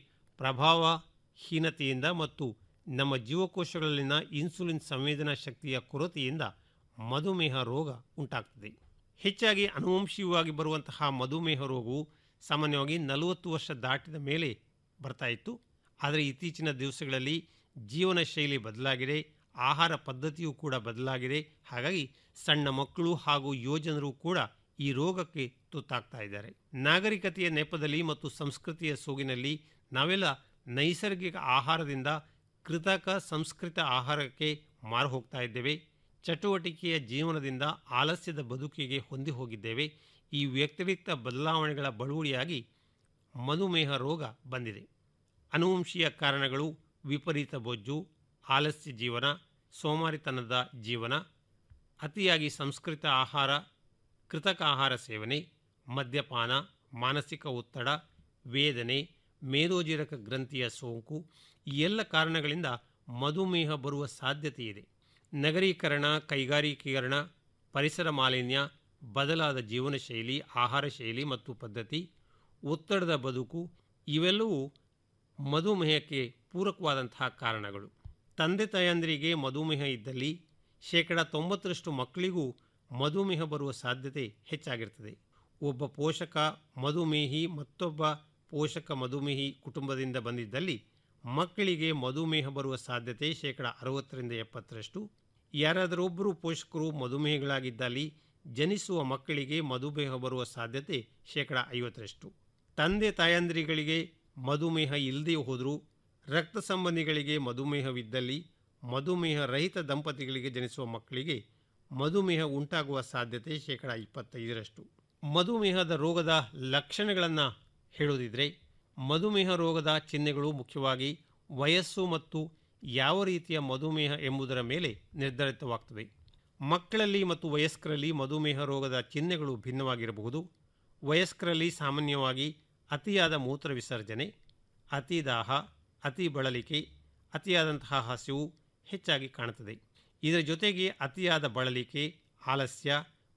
ಪ್ರಭಾವಹೀನತೆಯಿಂದ ಮತ್ತು ನಮ್ಮ ಜೀವಕೋಶಗಳಲ್ಲಿನ ಇನ್ಸುಲಿನ್ ಸಂವೇದನಾ ಶಕ್ತಿಯ ಕೊರತೆಯಿಂದ ಮಧುಮೇಹ ರೋಗ ಉಂಟಾಗ್ತದೆ ಹೆಚ್ಚಾಗಿ ಅನುವಂಶೀಯವಾಗಿ ಬರುವಂತಹ ಮಧುಮೇಹ ರೋಗವು ಸಾಮಾನ್ಯವಾಗಿ ನಲವತ್ತು ವರ್ಷ ದಾಟಿದ ಮೇಲೆ ಬರ್ತಾ ಇತ್ತು ಆದರೆ ಇತ್ತೀಚಿನ ದಿವಸಗಳಲ್ಲಿ ಜೀವನ ಶೈಲಿ ಬದಲಾಗಿದೆ ಆಹಾರ ಪದ್ಧತಿಯೂ ಕೂಡ ಬದಲಾಗಿದೆ ಹಾಗಾಗಿ ಸಣ್ಣ ಮಕ್ಕಳು ಹಾಗೂ ಯುವಜನರು ಕೂಡ ಈ ರೋಗಕ್ಕೆ ತುತ್ತಾಗ್ತಾ ಇದ್ದಾರೆ ನಾಗರಿಕತೆಯ ನೆಪದಲ್ಲಿ ಮತ್ತು ಸಂಸ್ಕೃತಿಯ ಸೋಗಿನಲ್ಲಿ ನಾವೆಲ್ಲ ನೈಸರ್ಗಿಕ ಆಹಾರದಿಂದ ಕೃತಕ ಸಂಸ್ಕೃತ ಆಹಾರಕ್ಕೆ ಮಾರು ಹೋಗ್ತಾ ಇದ್ದೇವೆ ಚಟುವಟಿಕೆಯ ಜೀವನದಿಂದ ಆಲಸ್ಯದ ಬದುಕಿಗೆ ಹೊಂದಿ ಹೋಗಿದ್ದೇವೆ ಈ ವ್ಯತಿರಿಕ್ತ ಬದಲಾವಣೆಗಳ ಬಳುವಳಿಯಾಗಿ ಮಧುಮೇಹ ರೋಗ ಬಂದಿದೆ ಅನುವಂಶೀಯ ಕಾರಣಗಳು ವಿಪರೀತ ಬೊಜ್ಜು ಆಲಸ್ಯ ಜೀವನ ಸೋಮಾರಿತನದ ಜೀವನ ಅತಿಯಾಗಿ ಸಂಸ್ಕೃತ ಆಹಾರ ಕೃತಕ ಆಹಾರ ಸೇವನೆ ಮದ್ಯಪಾನ ಮಾನಸಿಕ ಒತ್ತಡ ವೇದನೆ ಮೇದೋಜಿರಕ ಗ್ರಂಥಿಯ ಸೋಂಕು ಈ ಎಲ್ಲ ಕಾರಣಗಳಿಂದ ಮಧುಮೇಹ ಬರುವ ಸಾಧ್ಯತೆ ಇದೆ ನಗರೀಕರಣ ಕೈಗಾರಿಕೀಕರಣ ಪರಿಸರ ಮಾಲಿನ್ಯ ಬದಲಾದ ಜೀವನ ಶೈಲಿ ಆಹಾರ ಶೈಲಿ ಮತ್ತು ಪದ್ಧತಿ ಒತ್ತಡದ ಬದುಕು ಇವೆಲ್ಲವೂ ಮಧುಮೇಹಕ್ಕೆ ಪೂರಕವಾದಂತಹ ಕಾರಣಗಳು ತಂದೆ ತಾಯಂದಿರಿಗೆ ಮಧುಮೇಹ ಇದ್ದಲ್ಲಿ ಶೇಕಡ ತೊಂಬತ್ತರಷ್ಟು ಮಕ್ಕಳಿಗೂ ಮಧುಮೇಹ ಬರುವ ಸಾಧ್ಯತೆ ಹೆಚ್ಚಾಗಿರ್ತದೆ ಒಬ್ಬ ಪೋಷಕ ಮಧುಮೇಹಿ ಮತ್ತೊಬ್ಬ ಪೋಷಕ ಮಧುಮೇಹಿ ಕುಟುಂಬದಿಂದ ಬಂದಿದ್ದಲ್ಲಿ ಮಕ್ಕಳಿಗೆ ಮಧುಮೇಹ ಬರುವ ಸಾಧ್ಯತೆ ಶೇಕಡ ಅರವತ್ತರಿಂದ ಎಪ್ಪತ್ತರಷ್ಟು ಯಾರಾದರೊಬ್ಬರು ಪೋಷಕರು ಮಧುಮೇಹಗಳಾಗಿದ್ದಲ್ಲಿ ಜನಿಸುವ ಮಕ್ಕಳಿಗೆ ಮಧುಮೇಹ ಬರುವ ಸಾಧ್ಯತೆ ಶೇಕಡ ಐವತ್ತರಷ್ಟು ತಂದೆ ತಾಯಂದಿರಿಗೆ ಮಧುಮೇಹ ಇಲ್ಲದೇ ಹೋದರೂ ರಕ್ತ ಸಂಬಂಧಿಗಳಿಗೆ ಮಧುಮೇಹವಿದ್ದಲ್ಲಿ ಮಧುಮೇಹ ರಹಿತ ದಂಪತಿಗಳಿಗೆ ಜನಿಸುವ ಮಕ್ಕಳಿಗೆ ಮಧುಮೇಹ ಉಂಟಾಗುವ ಸಾಧ್ಯತೆ ಶೇಕಡ ಇಪ್ಪತ್ತೈದರಷ್ಟು ಮಧುಮೇಹದ ರೋಗದ ಲಕ್ಷಣಗಳನ್ನು ಹೇಳೋದಿದ್ರೆ ಮಧುಮೇಹ ರೋಗದ ಚಿಹ್ನೆಗಳು ಮುಖ್ಯವಾಗಿ ವಯಸ್ಸು ಮತ್ತು ಯಾವ ರೀತಿಯ ಮಧುಮೇಹ ಎಂಬುದರ ಮೇಲೆ ನಿರ್ಧರಿತವಾಗ್ತದೆ ಮಕ್ಕಳಲ್ಲಿ ಮತ್ತು ವಯಸ್ಕರಲ್ಲಿ ಮಧುಮೇಹ ರೋಗದ ಚಿಹ್ನೆಗಳು ಭಿನ್ನವಾಗಿರಬಹುದು ವಯಸ್ಕರಲ್ಲಿ ಸಾಮಾನ್ಯವಾಗಿ ಅತಿಯಾದ ಮೂತ್ರ ವಿಸರ್ಜನೆ ಅತಿ ದಾಹ ಅತಿ ಬಳಲಿಕೆ ಅತಿಯಾದಂತಹ ಹಸಿವು ಹೆಚ್ಚಾಗಿ ಕಾಣುತ್ತದೆ ಇದರ ಜೊತೆಗೆ ಅತಿಯಾದ ಬಳಲಿಕೆ ಆಲಸ್ಯ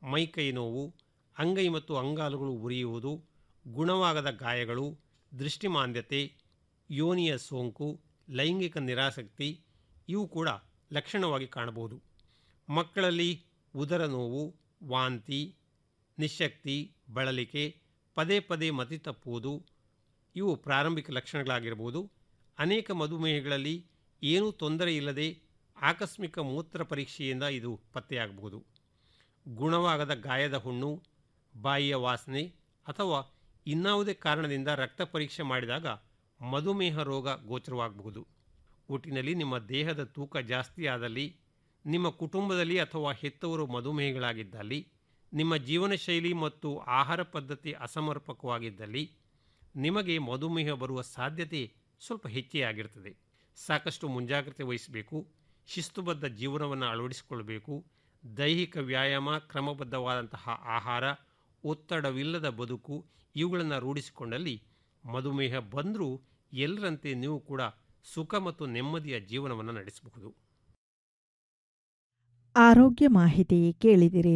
ಮೈಕೈ ನೋವು ಅಂಗೈ ಮತ್ತು ಅಂಗಾಲುಗಳು ಉರಿಯುವುದು ಗುಣವಾಗದ ಗಾಯಗಳು ದೃಷ್ಟಿಮಾಂದ್ಯತೆ ಯೋನಿಯ ಸೋಂಕು ಲೈಂಗಿಕ ನಿರಾಸಕ್ತಿ ಇವು ಕೂಡ ಲಕ್ಷಣವಾಗಿ ಕಾಣಬಹುದು ಮಕ್ಕಳಲ್ಲಿ ಉದರ ನೋವು ವಾಂತಿ ನಿಶಕ್ತಿ ಬಳಲಿಕೆ ಪದೇ ಪದೇ ಮತಿ ತಪ್ಪುವುದು ಇವು ಪ್ರಾರಂಭಿಕ ಲಕ್ಷಣಗಳಾಗಿರ್ಬೋದು ಅನೇಕ ಮಧುಮೇಹಗಳಲ್ಲಿ ಏನೂ ತೊಂದರೆ ಇಲ್ಲದೆ ಆಕಸ್ಮಿಕ ಮೂತ್ರ ಪರೀಕ್ಷೆಯಿಂದ ಇದು ಪತ್ತೆಯಾಗಬಹುದು ಗುಣವಾಗದ ಗಾಯದ ಹುಣ್ಣು ಬಾಯಿಯ ವಾಸನೆ ಅಥವಾ ಇನ್ನಾವುದೇ ಕಾರಣದಿಂದ ರಕ್ತ ಪರೀಕ್ಷೆ ಮಾಡಿದಾಗ ಮಧುಮೇಹ ರೋಗ ಗೋಚರವಾಗಬಹುದು ಒಟ್ಟಿನಲ್ಲಿ ನಿಮ್ಮ ದೇಹದ ತೂಕ ಜಾಸ್ತಿ ಆದಲ್ಲಿ ನಿಮ್ಮ ಕುಟುಂಬದಲ್ಲಿ ಅಥವಾ ಹೆತ್ತವರು ಮಧುಮೇಹಗಳಾಗಿದ್ದಲ್ಲಿ ನಿಮ್ಮ ಜೀವನ ಶೈಲಿ ಮತ್ತು ಆಹಾರ ಪದ್ಧತಿ ಅಸಮರ್ಪಕವಾಗಿದ್ದಲ್ಲಿ ನಿಮಗೆ ಮಧುಮೇಹ ಬರುವ ಸಾಧ್ಯತೆ ಸ್ವಲ್ಪ ಹೆಚ್ಚೇ ಆಗಿರ್ತದೆ ಸಾಕಷ್ಟು ಮುಂಜಾಗ್ರತೆ ವಹಿಸಬೇಕು ಶಿಸ್ತುಬದ್ಧ ಜೀವನವನ್ನು ಅಳವಡಿಸಿಕೊಳ್ಬೇಕು ದೈಹಿಕ ವ್ಯಾಯಾಮ ಕ್ರಮಬದ್ಧವಾದಂತಹ ಆಹಾರ ಒತ್ತಡವಿಲ್ಲದ ಬದುಕು ಇವುಗಳನ್ನು ರೂಢಿಸಿಕೊಂಡಲ್ಲಿ ಮಧುಮೇಹ ಬಂದರೂ ಎಲ್ಲರಂತೆ ನೀವು ಕೂಡ ಸುಖ ಮತ್ತು ನೆಮ್ಮದಿಯ ಜೀವನವನ್ನು ನಡೆಸಬಹುದು ಆರೋಗ್ಯ ಮಾಹಿತಿ ಕೇಳಿದಿರಿ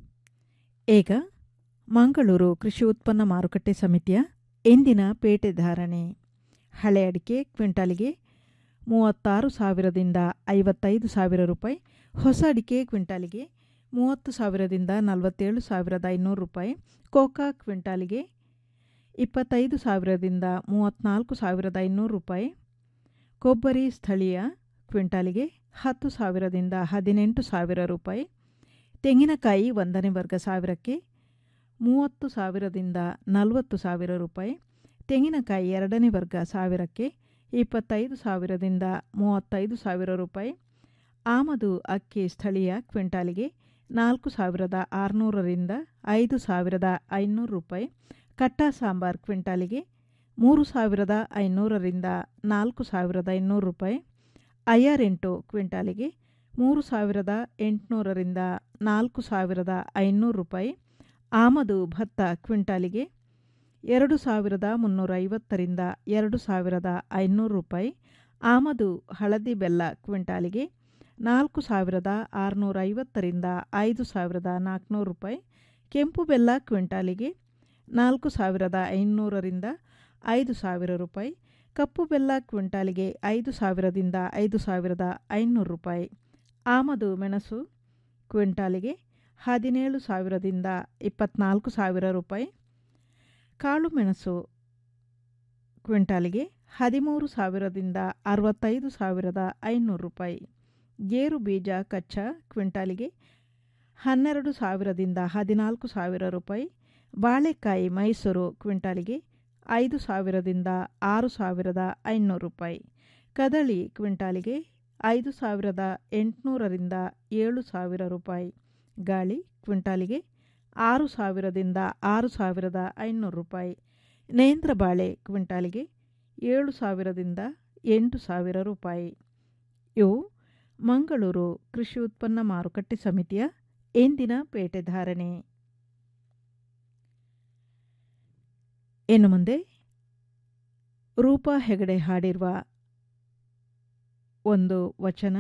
ಈಗ ಮಂಗಳೂರು ಕೃಷಿ ಉತ್ಪನ್ನ ಮಾರುಕಟ್ಟೆ ಸಮಿತಿಯ ಇಂದಿನ ಪೇಟೆ ಧಾರಣೆ ಹಳೆ ಅಡಿಕೆ ಕ್ವಿಂಟಾಲಿಗೆ ಮೂವತ್ತಾರು ಸಾವಿರದಿಂದ ಐವತ್ತೈದು ಸಾವಿರ ರೂಪಾಯಿ ಹೊಸ ಅಡಿಕೆ ಕ್ವಿಂಟಾಲಿಗೆ ಮೂವತ್ತು ಸಾವಿರದಿಂದ ನಲವತ್ತೇಳು ಸಾವಿರದ ಐನೂರು ರೂಪಾಯಿ ಕೋಕಾ ಕ್ವಿಂಟಾಲಿಗೆ ಇಪ್ಪತ್ತೈದು ಸಾವಿರದಿಂದ ಮೂವತ್ತ್ನಾಲ್ಕು ಸಾವಿರದ ಐನೂರು ರೂಪಾಯಿ ಕೊಬ್ಬರಿ ಸ್ಥಳೀಯ ಕ್ವಿಂಟಾಲಿಗೆ ಹತ್ತು ಸಾವಿರದಿಂದ ಹದಿನೆಂಟು ಸಾವಿರ ರೂಪಾಯಿ ತೆಂಗಿನಕಾಯಿ ಒಂದನೇ ವರ್ಗ ಸಾವಿರಕ್ಕೆ ಮೂವತ್ತು ಸಾವಿರದಿಂದ ನಲವತ್ತು ಸಾವಿರ ರೂಪಾಯಿ ತೆಂಗಿನಕಾಯಿ ಎರಡನೇ ವರ್ಗ ಸಾವಿರಕ್ಕೆ ಇಪ್ಪತ್ತೈದು ಸಾವಿರದಿಂದ ಮೂವತ್ತೈದು ಸಾವಿರ ರೂಪಾಯಿ ಆಮದು ಅಕ್ಕಿ ಸ್ಥಳೀಯ ಕ್ವಿಂಟಾಲಿಗೆ ನಾಲ್ಕು ಸಾವಿರದ ಆರುನೂರರಿಂದ ಐದು ಸಾವಿರದ ಐನೂರು ರೂಪಾಯಿ ಕಟ್ಟ ಸಾಂಬಾರ್ ಕ್ವಿಂಟಾಲಿಗೆ ಮೂರು ಸಾವಿರದ ಐನೂರರಿಂದ ನಾಲ್ಕು ಸಾವಿರದ ಐನೂರು ರೂಪಾಯಿ ಐಆರ್ ಎಂಟು ಕ್ವಿಂಟಾಲಿಗೆ ಮೂರು ಸಾವಿರದ ಎಂಟುನೂರರಿಂದ ನಾಲ್ಕು ಸಾವಿರದ ಐನೂರು ರೂಪಾಯಿ ಆಮದು ಭತ್ತ ಕ್ವಿಂಟಾಲಿಗೆ ಎರಡು ಸಾವಿರದ ಮುನ್ನೂರ ಐವತ್ತರಿಂದ ಎರಡು ಸಾವಿರದ ಐನೂರು ರೂಪಾಯಿ ಆಮದು ಹಳದಿ ಬೆಲ್ಲ ಕ್ವಿಂಟಾಲಿಗೆ ನಾಲ್ಕು ಸಾವಿರದ ಆರುನೂರ ಐವತ್ತರಿಂದ ಐದು ಸಾವಿರದ ನಾಲ್ಕುನೂರು ರೂಪಾಯಿ ಕೆಂಪು ಬೆಲ್ಲ ಕ್ವಿಂಟಾಲಿಗೆ ನಾಲ್ಕು ಸಾವಿರದ ಐನೂರರಿಂದ ಐದು ಸಾವಿರ ರೂಪಾಯಿ ಕಪ್ಪು ಬೆಲ್ಲ ಕ್ವಿಂಟಾಲಿಗೆ ಐದು ಸಾವಿರದಿಂದ ಐದು ಸಾವಿರದ ಐನೂರು ರೂಪಾಯಿ ಆಮದು ಮೆಣಸು ಕ್ವಿಂಟಾಲಿಗೆ ಹದಿನೇಳು ಸಾವಿರದಿಂದ ಇಪ್ಪತ್ನಾಲ್ಕು ಸಾವಿರ ರೂಪಾಯಿ ಕಾಳು ಮೆಣಸು ಕ್ವಿಂಟಾಲಿಗೆ ಹದಿಮೂರು ಸಾವಿರದಿಂದ ಅರವತ್ತೈದು ಸಾವಿರದ ಐನೂರು ರೂಪಾಯಿ ಗೇರು ಬೀಜ ಕಚ್ಚಾ ಕ್ವಿಂಟಾಲಿಗೆ ಹನ್ನೆರಡು ಸಾವಿರದಿಂದ ಹದಿನಾಲ್ಕು ಸಾವಿರ ರೂಪಾಯಿ ಬಾಳೆಕಾಯಿ ಮೈಸೂರು ಕ್ವಿಂಟಾಲಿಗೆ ಐದು ಸಾವಿರದಿಂದ ಆರು ಸಾವಿರದ ಐನೂರು ರೂಪಾಯಿ ಕದಳಿ ಕ್ವಿಂಟಾಲಿಗೆ ಐದು ಸಾವಿರದ ಎಂಟುನೂರರಿಂದ ಏಳು ಸಾವಿರ ರೂಪಾಯಿ ಗಾಳಿ ಕ್ವಿಂಟಾಲಿಗೆ ಆರು ಸಾವಿರದಿಂದ ಆರು ಸಾವಿರದ ಐನೂರು ರೂಪಾಯಿ ನೇಂದ್ರ ಬಾಳೆ ಕ್ವಿಂಟಾಲಿಗೆ ಏಳು ಸಾವಿರದಿಂದ ಎಂಟು ಸಾವಿರ ರೂಪಾಯಿ ಇವು ಮಂಗಳೂರು ಕೃಷಿ ಉತ್ಪನ್ನ ಮಾರುಕಟ್ಟೆ ಸಮಿತಿಯ ಇಂದಿನ ಪೇಟೆ ಧಾರಣೆ ಇನ್ನು ಮುಂದೆ ರೂಪಾ ಹೆಗಡೆ ಹಾಡಿರುವ ಒಂದು ವಚನ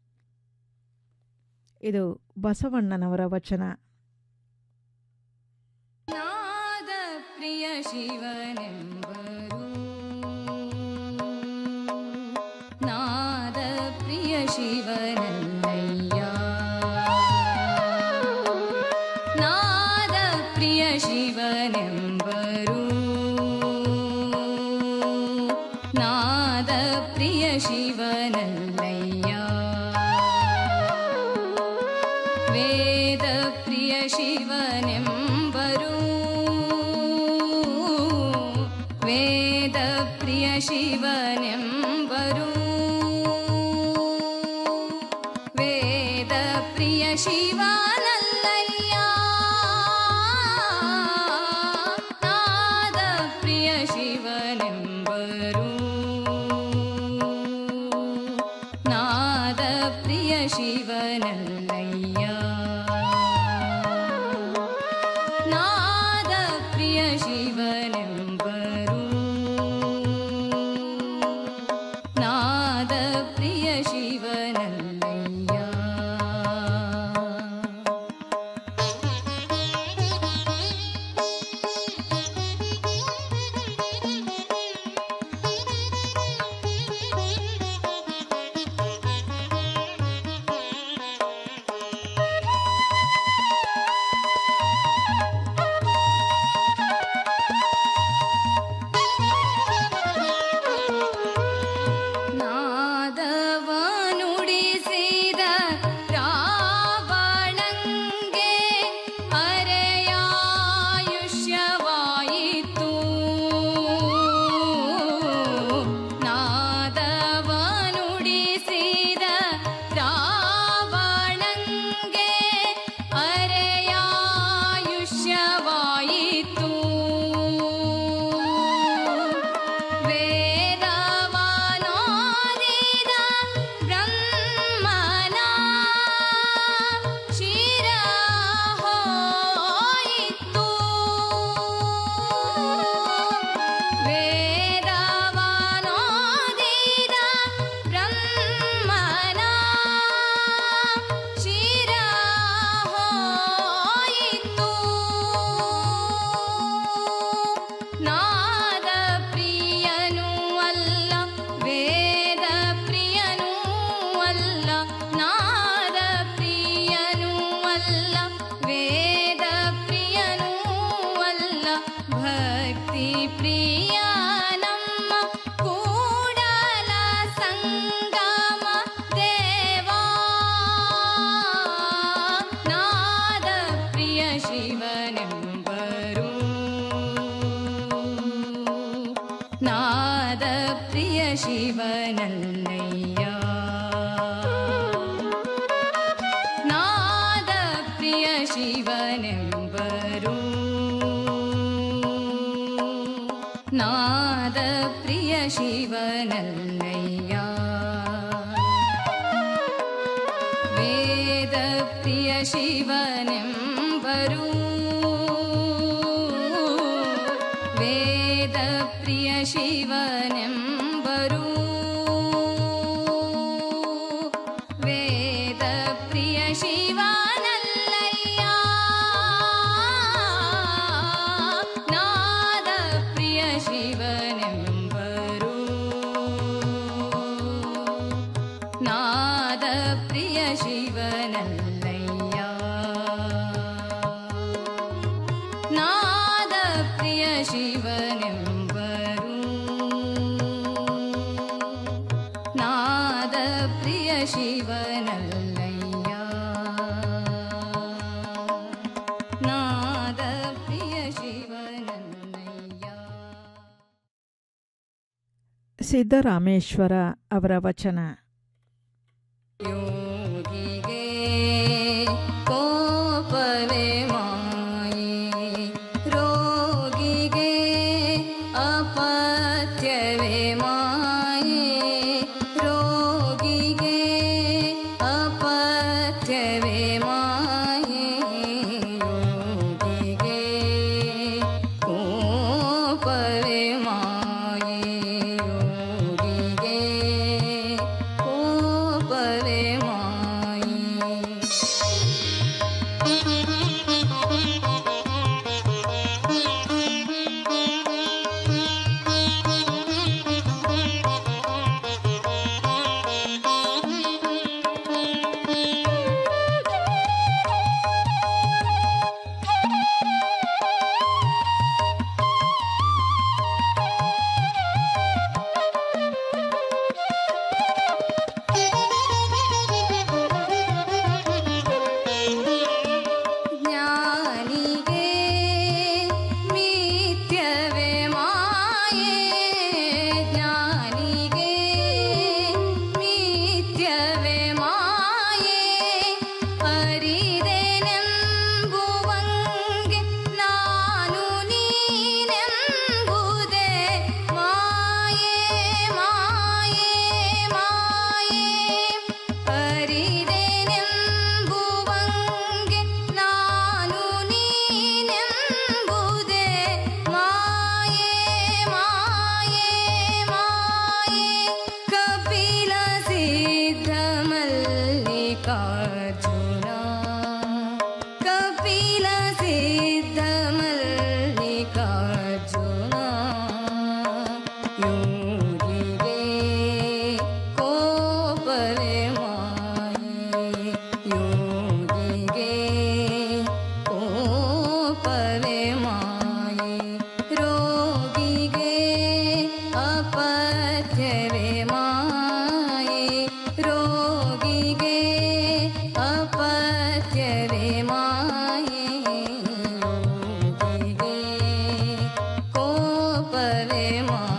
ಇದು ಬಸವಣ್ಣನವರ ವಚನ ನಾದ ಪ್ರಿಯ ಶಿವನೆಂಬರು ನಾದ ಪ್ರಿಯ ಶಿವನಲ್ಲಯ್ಯ ನಾದ ಪ್ರಿಯ ಶಿವನೆಂಬರು ನಾದ ಪ್ರಿಯ ಶಿವನಲ್ಲಯ್ಯ ವೇದ ಪ್ರಿಯ ಶಿವನೆಂಬರು ವೇದ ಪ್ರಿಯ ಶಿವನೆಂಬರು ವೇದ ಪ್ರಿಯ ಶಿವನಲ್ಲಯ್ಯ ನಾದ ಪ್ರಿಯ ಶಿವನೆಂಬರು ನಾದ ಪ್ರಿಯ ಶಿವನಲ್ಲಯ್ಯ ನಾದ ಪ್ರಿಯ ಶಿವನೆಂಬರು ನಾದ ಪ್ರಿಯ ಶಿವನಲ್ಲಯ್ಯ ಶಿವನಲ್ಲಯ್ಯ ನಾದ ಪ್ರಿಯ ಶಿವನೆಂಬರು ನಾದ ಪ್ರಿಯ ಶಿವನಲ್ಲಯ್ಯ ವೇದ ಪ್ರಿಯ ಶಿವನೆಂಬರು ವೇದ ಪ್ರಿಯ ಶಿವನೆಂಬರು ವೇದ ಪ್ರಿಯ ಶಿವನಲ್ಲಯ್ಯ ನಾದ ಪ್ರಿಯ ಶಿವನೆಂಬರು ನಾದ ಪ್ರಿಯ ಶಿವನಲ್ಲಯ್ಯ ನಾದ ಪ್ರಿಯ ಶಿವನೆಂಬರು ನಾದ ಪ್ರಿಯ ಶಿವನಲ್ಲಯ್ಯ ನಾದ ಪ್ರಿಯ ಶಿವನಲ್ಲಯ್ಯ ಸಿದ್ದರಾಮೇಶ್ವರ ಅವರ ವಚನ ಯೋಗಿಗೆ ಕೋಪವೇ ಮಾಯೆ ರೋಗಿಗೆ ಅಪತ್ಯವೇ ಮಾಯೆ ರೋಗಿಗೆ ಅಪತ್ಯವೇ ಮಾಯೆ ಯೋಗಿಗೆ ಕೋಪವೇ ಮಾಯೆ ಯೋಗಿಗೆ ಕೋಪವೇ ಮಾಯೆ ಜ್ಞಾನಿಗೆ ಮಿಥ್ಯವೇ ಮಾಯೆ ಜ್ಞಾನಿಗೆ ಮಿಥ್ಯವೇ ಮಾಯೆ ಅರಿದೆನೆಂಬುವಂಗೆ ನಾನು ನೀನೆಂಬುದೇ ಮಾಯೆ ಮಾಯೆ ಮಾಯೆ ಅರಿದೆನೆಂಬುವಂಗೆ ನಾನು ನೀನೆಂಬುದೇ ಮಾಯೆ ಮಾಯೆ ಮಾಯೆ ಕಪಿಲ ಸಿದ್ಧ ಮಲ್ಲಿಕಾರ್ಜುನ ಕಪಿಲ ಸಿದ್ಧ ಮಲ್ಲಿಕಾರ್ಜುನ ಯೋಗಿಗೆ ಕೋಪವೇ ಮಾಯೆ ಯೋಗಿಗೆ ಕೋಪವೇ ಮಾಯೆ ರೋಗಿಗೆ ಅಪತ್ಯವೇ ಮಾಯೆ ರೋಗಿಗೆ ಅಪತ್ಯವೇ ಮಾಯೆ ಯೋಗಿಗೆ ಕೋಪವೇ ಮಾಯೆ